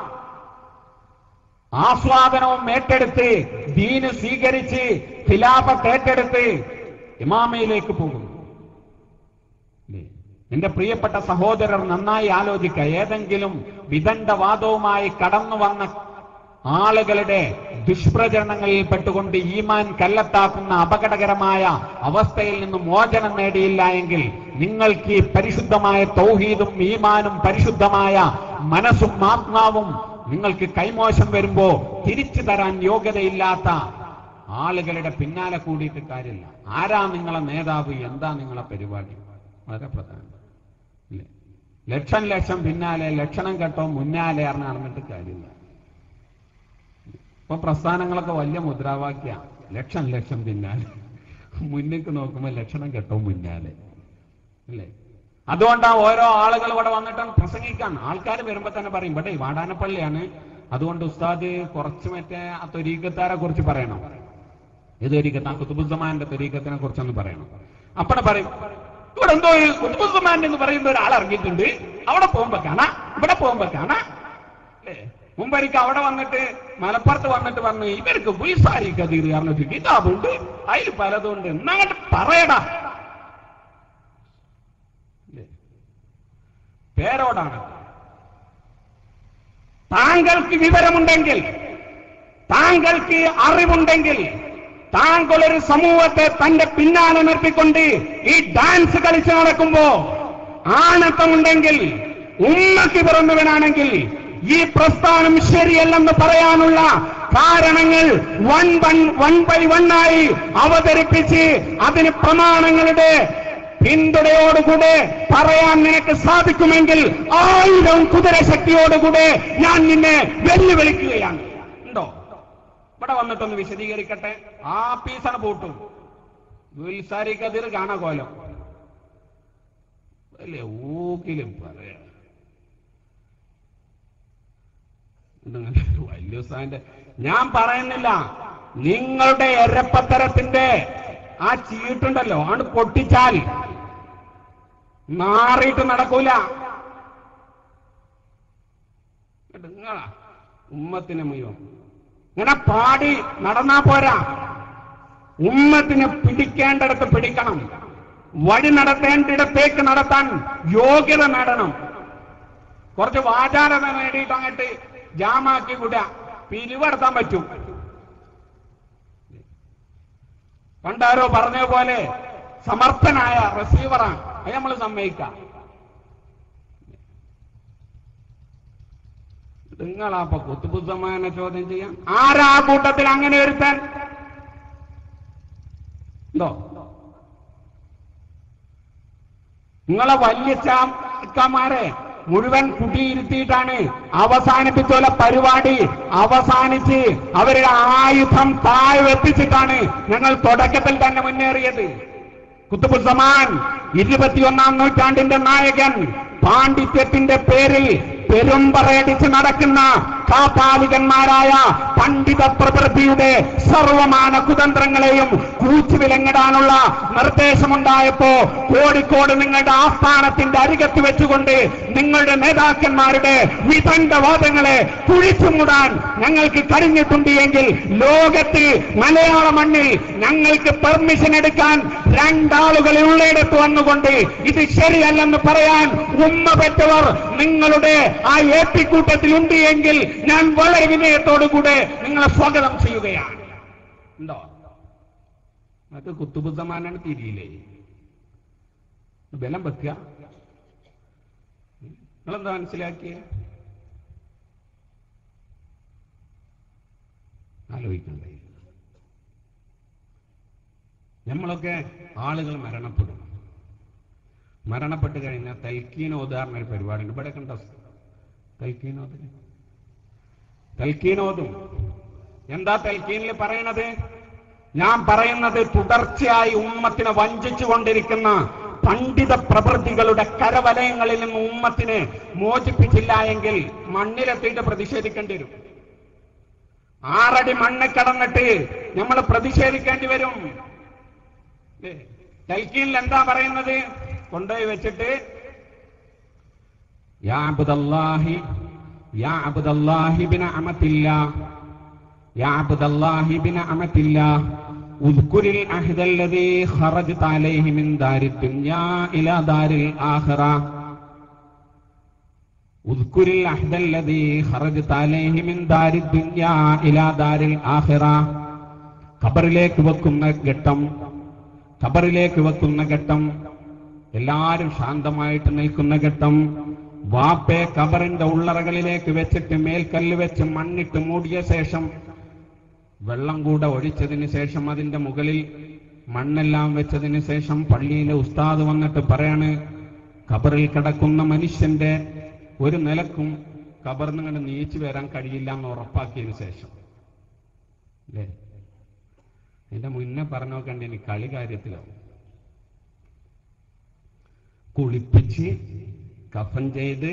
ആസ്വാദനവും ഏറ്റെടുത്ത് ദീന് സ്വീകരിച്ച് ഖിലാഫത്ത് ഏറ്റെടുത്ത് ഇമാമയിലേക്ക് പോകുന്നു ഇല്ലേ? എന്റെ പ്രിയപ്പെട്ട സഹോദരർ നന്നായി ആലോചിക്കുക ഏതെങ്കിലും വിദണ്ഡവാദവുമായി കടന്നു വന്ന ആളുകളുടെ ദുഷ്പ്രചരണങ്ങളിൽ പെട്ടുകൊണ്ട് ഈമാൻ കല്ലത്താക്കുന്ന അപകടകരമായ അവസ്ഥയിൽ നിന്ന് മോചനം നേടിയില്ല എങ്കിൽ നിങ്ങൾക്ക് ഈ പരിശുദ്ധമായ തൗഹീദും ഈമാനും പരിശുദ്ധമായ മനസ്സും ആത്മാവും നിങ്ങൾക്ക് കൈമോശം വരുമ്പോ തിരിച്ചു തരാൻ യോഗ്യതയില്ലാത്ത ആളുകളുടെ പിന്നാലെ കൂടിയിട്ട് കാര്യമില്ല ആരാ നിങ്ങളെ നേതാവ് എന്താ നിങ്ങളെ പരിപാടി വളരെ പ്രധാനം ഇല്ലേ ലക്ഷം ലക്ഷം പിന്നാലെ ലക്ഷണം കേട്ടോ മുന്നാലെ അറിഞ്ഞ് നടന്നിട്ട് കാര്യമില്ല ഇപ്പൊ പ്രസ്ഥാനങ്ങളൊക്കെ വലിയ മുദ്രാവാക്യ ലക്ഷം ലക്ഷം പിന്നാലെ മുന്നിക്ക് നോക്കുമ്പോ ലക്ഷണം കേട്ടോ മുന്നാലെ അല്ലേ അതുകൊണ്ടാ ഓരോ ആളുകൾ ഇവിടെ വന്നിട്ട് പ്രസംഗിക്കാൻ ആൾക്കാർ വരുമ്പോ തന്നെ പറയും ഇവിടെ വാടാനപ്പള്ളിയാണ് അതുകൊണ്ട് ഉസ്താദ് കുറച്ച് മറ്റേ ആ തൊരീക്കത്താരെ കുറിച്ച് പറയണം ഏത് തരീക്കത്ത് ആ കുത്തുബുദ്ധമാന്റെ തരീക്കത്തിനെ കുറിച്ചൊന്ന് പറയണം അപ്പടെ പറയും ഇവിടെ എന്തോ ഒരു കുത്തുബുദ്ധമാൻ എന്ന് പറയുന്ന ഒരാൾ ഇറങ്ങിയിട്ടുണ്ട് അവിടെ പോകുമ്പോ കാണാ ഇവിടെ പോകുമ്പോ കാണാ അല്ലേ മുമ്പൊരിക്കൽ അവിടെ വന്നിട്ട് മലപ്പുറത്ത് വന്നിട്ട് പറഞ്ഞു ഇവർക്ക് പുലിസാരി കതീർ പറഞ്ഞിട്ട് കിതാബുണ്ട് അതിൽ പലതുണ്ട് എന്നങ്ങോട്ട് പറയടാ ഇല്ലേ? പേരോടാണ് താങ്കൾക്ക് വിവരമുണ്ടെങ്കിൽ താങ്കൾക്ക് അറിവുണ്ടെങ്കിൽ താങ്കൾ ഒരു സമൂഹത്തെ തന്റെ പിന്നാലെ നിർത്തിക്കൊണ്ട് ഈ ഡാൻസ് കളിച്ച് നടക്കുമ്പോ ആണത്തമുണ്ടെങ്കിൽ ഉമ്മക്ക് പിറന്നവനാണെങ്കിൽ ഈ പ്രസ്ഥാനം ശരിയല്ലെന്ന് പറയാനുള്ള കാരണങ്ങൾ വൺ വൺ വൺ ബൈ വണ്ണായി അവതരിപ്പിച്ച് അതിന് പ്രമാണങ്ങളുടെ പിന്തുണയോടുകൂടെ പറയാൻ നിനക്ക് സാധിക്കുമെങ്കിൽ ആയിരം കുതിരശക്തിയോടുകൂടെ ഞാൻ നിന്നെ വെല്ലുവിളിക്കുകയാണ് ഉണ്ടോ ഇവിടെ വന്നിട്ടൊന്ന് വിശദീകരിക്കട്ടെ ആ പീസണ പൂട്ടും ഗുൽസാരി കതിർ കാണാ കോലം അല്ലേ ഊക്കിലും പറയാ ഇതിങ്ങനെ വലിയ ഉസ്താദിന്റെ ഞാൻ പറയുന്നില്ല നിങ്ങളുടെ എരപ്പത്തരത്തിന്റെ ആ ചീട്ടുണ്ടല്ലോ ആണ് പൊട്ടിച്ചാൽ മാറിയിട്ട് നടക്കൂല എന്നിട്ട് നിങ്ങളാ ഉമ്മത്തിന് മുഴുവൻ ഇങ്ങനെ പാടി നടന്നാ പോരാ ഉമ്മത്തിനെ പിടിക്കേണ്ടിടത്ത് പിടിക്കണം വഴി നടത്തേണ്ടിടത്തേക്ക് നടത്താൻ യോഗ്യത നേടണം കുറച്ച് വാചാരത നേടിയിട്ട് അങ്ങോട്ട് ജാമാക്കി കൂട പിരിവെടുത്താൻ പറ്റും പണ്ടാരോ പറഞ്ഞ പോലെ സമർത്ഥനായ റിസീവറാണ് അത് നമ്മൾ സമ്മതിക്കാം നിങ്ങളാപ്പൊ കുത്തുബുദ്ധമാനെ ചോദ്യം ചെയ്യാം ആരാ ആ കൂട്ടത്തിൽ അങ്ങനെ ഒരുത്താൻ ഉണ്ടോ നിങ്ങളെ വല്യച്ചാക്കന്മാരെ മുഴുവൻ കുടിയിരുത്തിയിട്ടാണ് അവസാനിപ്പിച്ചുള്ള പരിപാടി അവസാനിച്ച് അവരുടെ ആയുധം താഴെ എത്തിച്ചിട്ടാണ് ഞങ്ങൾ തുടക്കത്തിൽ തന്നെ മുന്നേറിയത് കുത്തുബുസമാൻ ഇരുപത്തിയൊന്നാം നൂറ്റാണ്ടിന്റെ നായകൻ പാണ്ഡിത്യത്തിന്റെ പേരിൽ പെരുമ്പറയടിച്ച് നടക്കുന്ന കാപാലികന്മാരായ പണ്ഡിത പ്രവൃത്തിയുടെ സർവമാന കുതന്ത്രങ്ങളെയും കൂച്ചുവിലങ്ങിടാനുള്ള നിർദ്ദേശമുണ്ടായപ്പോ കോഴിക്കോട് നിങ്ങളുടെ ആസ്ഥാനത്തിന്റെ അരികത്ത് വെച്ചുകൊണ്ട് നിങ്ങളുടെ നേതാക്കന്മാരുടെ വിതണ്ടവാദങ്ങളെ കുഴിച്ചുമൂടാൻ ഞങ്ങൾക്ക് കഴിഞ്ഞിട്ടുണ്ട് എങ്കിൽ ലോകത്തിൽ മലയാള മണ്ണിൽ ഞങ്ങൾക്ക് പെർമിഷൻ എടുക്കാൻ രണ്ടാളുകളെ ഉള്ളയിടത്ത് വന്നുകൊണ്ട് ഇത് ശരിയല്ലെന്ന് പറയാൻ ഉമ്മ പെറ്റവർ നിങ്ങളുടെ ആ ഏപ്പിക്കൂട്ടത്തിൽ ഉണ്ട് എങ്കിൽ ഞാൻ വളരെ വിനയത്തോടുകൂടെ നിങ്ങളെ സ്വാഗതം ചെയ്യുകയാണ് ഉണ്ടോ അത് കുത്തുബുദ്ധമാനാണ് തിരിയില്ലേ ബലം വെക്കുക നിങ്ങളെന്താ മനസ്സിലാക്കിയേ ആലോചിക്കണ്ടേ നമ്മളൊക്കെ ആളുകൾ മരണപ്പെടും മരണപ്പെട്ട് കഴിഞ്ഞാൽ തൽക്കീന ഉദാഹരണ ഒരു പരിപാടി ഉണ്ട് ഇവിടെ കണ്ടോ തൽക്കീനോദിന് തൽക്കീനോദും എന്താ തൽക്കീനിൽ പറയണത് ഞാൻ പറയുന്നത് തുടർച്ചയായി ഉമ്മത്തിനെ വഞ്ചിച്ചു കൊണ്ടിരിക്കുന്ന പണ്ഡിത പ്രവൃത്തികളുടെ കരവലയങ്ങളിൽ നിന്ന് ഉമ്മത്തിനെ മോചിപ്പിച്ചില്ല എങ്കിൽ മണ്ണിലെത്തിയിട്ട് പ്രതിഷേധിക്കേണ്ടി വരും ആറടി മണ്ണ് കടന്നിട്ട് നമ്മൾ പ്രതിഷേധിക്കേണ്ടി വരും തൽക്കീനിൽ എന്താ പറയുന്നത് കൊണ്ടുപോയി വെച്ചിട്ട് യാ അബ്ദല്ലാഹി യാ അബ്ദല്ലാഹി ബിന അമത്തില്ല യാ അബ്ദല്ലാഹി ബിന അമത്തില്ല اذكر العهد الذي خرجت عليه من دار الدنيا إلى دار الآخرة اذكر العهد الذي خرجت عليه من دار الدنيا إلى دار الآخرة ഖബറിലേക്ക് വെക്കുന്ന ഘട്ടം ഖബറിലേക്ക് വെക്കുന്ന ഘട്ടം എല്ലാരും ശാന്തമായിട്ട് നിൽക്കുന്ന ഘട്ടം വാപ്പെ കബറിന്റെ ഉള്ളറകളിലേക്ക് വെച്ചിട്ട് മേൽക്കല്ല് വെച്ച് മണ്ണിട്ട് മൂടിയ ശേഷം വെള്ളം കൂടെ ഒഴിച്ചതിന് ശേഷം അതിന്റെ മുകളിൽ മണ്ണെല്ലാം വെച്ചതിന് ശേഷം പള്ളിയിലെ ഉസ്താദ് വന്നിട്ട് പറയാണ് ഖബറിൽ കിടക്കുന്ന മനുഷ്യന്റെ ഒരു നിലക്കും ഖബറിന് ഇങ്ങനെ നീച്ചു വരാൻ കഴിയില്ല എന്ന് ഉറപ്പാക്കിയതിന് ശേഷം അല്ലേ എന്റെ മുന്നേ പറഞ്ഞു നോക്കണ്ട ഇനി കളി കാര്യത്തിലാവും കുളിപ്പിച്ച് കഫൻ ചെയ്ത്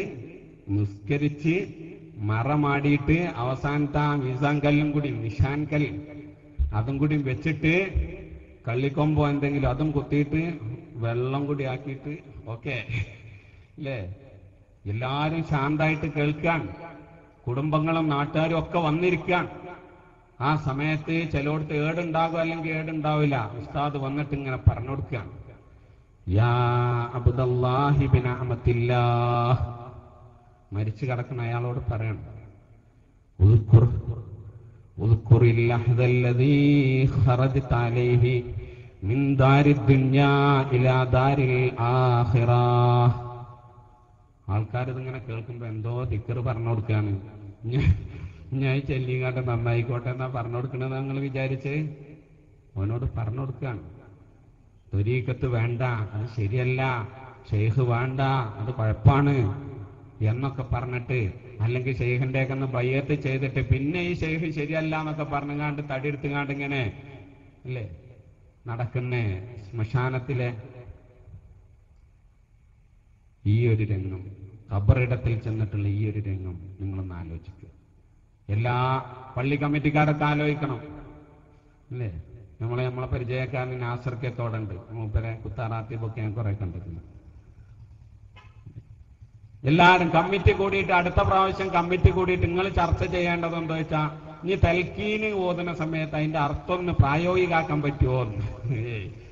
നിസ്കരിച്ച് മറമാടിയിട്ട് അവസാനത്തെ ആ മീസാൻ കല്ലും കൂടി നിഷാൻ കല്ല് അതും കൂടി വെച്ചിട്ട് കള്ളിക്കൊമ്പോ എന്തെങ്കിലും അതും കുത്തിയിട്ട് വെള്ളം കൂടി ആക്കിയിട്ട് ഓക്കെ അല്ലേ എല്ലാരും ശാന്തായിട്ട് കേൾക്കാൻ കുടുംബങ്ങളും നാട്ടുകാരും ഒക്കെ വന്നിരിക്കാൻ ആ സമയത്ത് ചിലയിടത്ത് ഏടുണ്ടാകും അല്ലെങ്കിൽ ഏടുണ്ടാവില്ല ഉസ്താദ് വന്നിട്ട് ഇങ്ങനെ പറഞ്ഞു കൊടുക്കാൻ യാ അബ്ദുല്ലാഹി ബിൻ അഹമ്മത്തില്ലാഹ് മരിച്ചു കിടക്കുന്ന അയാളോട് പറയണം ഉദ്കുർ ഉദ്കുർ اللحظة الذي خرجت عليه من دار الدنيا إلى دار الآخرة ആൾക്കാർ ഇതിങ്ങനെ കേൾക്കുമ്പോ എന്തോ ദിക്കറ് പറഞ്ഞു കൊടുക്കാണ് ഞ- ഞാൻ ഈ ചെല്ലിങ്ങാട്ട് നന്നായിക്കോട്ടെ എന്നാ പറഞ്ഞു കൊടുക്കണെന്ന് നിങ്ങൾ വിചാരിച്ച് അവനോട് പറഞ്ഞു കൊടുക്കാണ് തൊരീക്കത്ത് വേണ്ട അത് ശരിയല്ല ഷെയ്ഖ് വേണ്ട അത് കുഴപ്പാണ് എന്നൊക്കെ പറഞ്ഞിട്ട് അല്ലെങ്കിൽ ഷെയ്ഖിന്റെ ഒക്കെ ഒന്ന് ബയ്യത്ത് ചെയ്തിട്ട് പിന്നെ ഈ ഷെയ്ഖ് ശരിയല്ല എന്നൊക്കെ പറഞ്ഞുങ്ങാണ്ട് തടിയെടുത്തുങ്ങാണ്ട് ഇങ്ങനെ അല്ലേ നടക്കുന്ന ശ്മശാനത്തിലെ ഈ ഒരു രംഗം ഖബറിടത്തിൽ ചെന്നിട്ടുള്ള ഈ ഒരു രംഗം നിങ്ങളൊന്ന് ആലോചിക്കുക എല്ലാ പള്ളി കമ്മിറ്റിക്കാരൊക്കെ ആലോചിക്കണം അല്ലേ നമ്മളെ നമ്മളെ പരിചയക്കാരൻ നാസർക്കത്തോടുണ്ട് മൂപ്പരെ കുത്താറാത്തിബൊക്കെ ഞാൻ കുറെ കണ്ടിട്ടുണ്ട് എല്ലാരും കമ്മിറ്റി കൂടിയിട്ട് അടുത്ത പ്രാവശ്യം കമ്മിറ്റി കൂടിയിട്ട് നിങ്ങൾ ചർച്ച ചെയ്യേണ്ടത് എന്താ വെച്ചാ ഇനി തൽക്കീന് ഓതുന്ന സമയത്ത് അതിന്റെ അർത്ഥം ഒന്ന് പ്രായോഗികാക്കാൻ പറ്റുമോ എന്ന് ഏയ്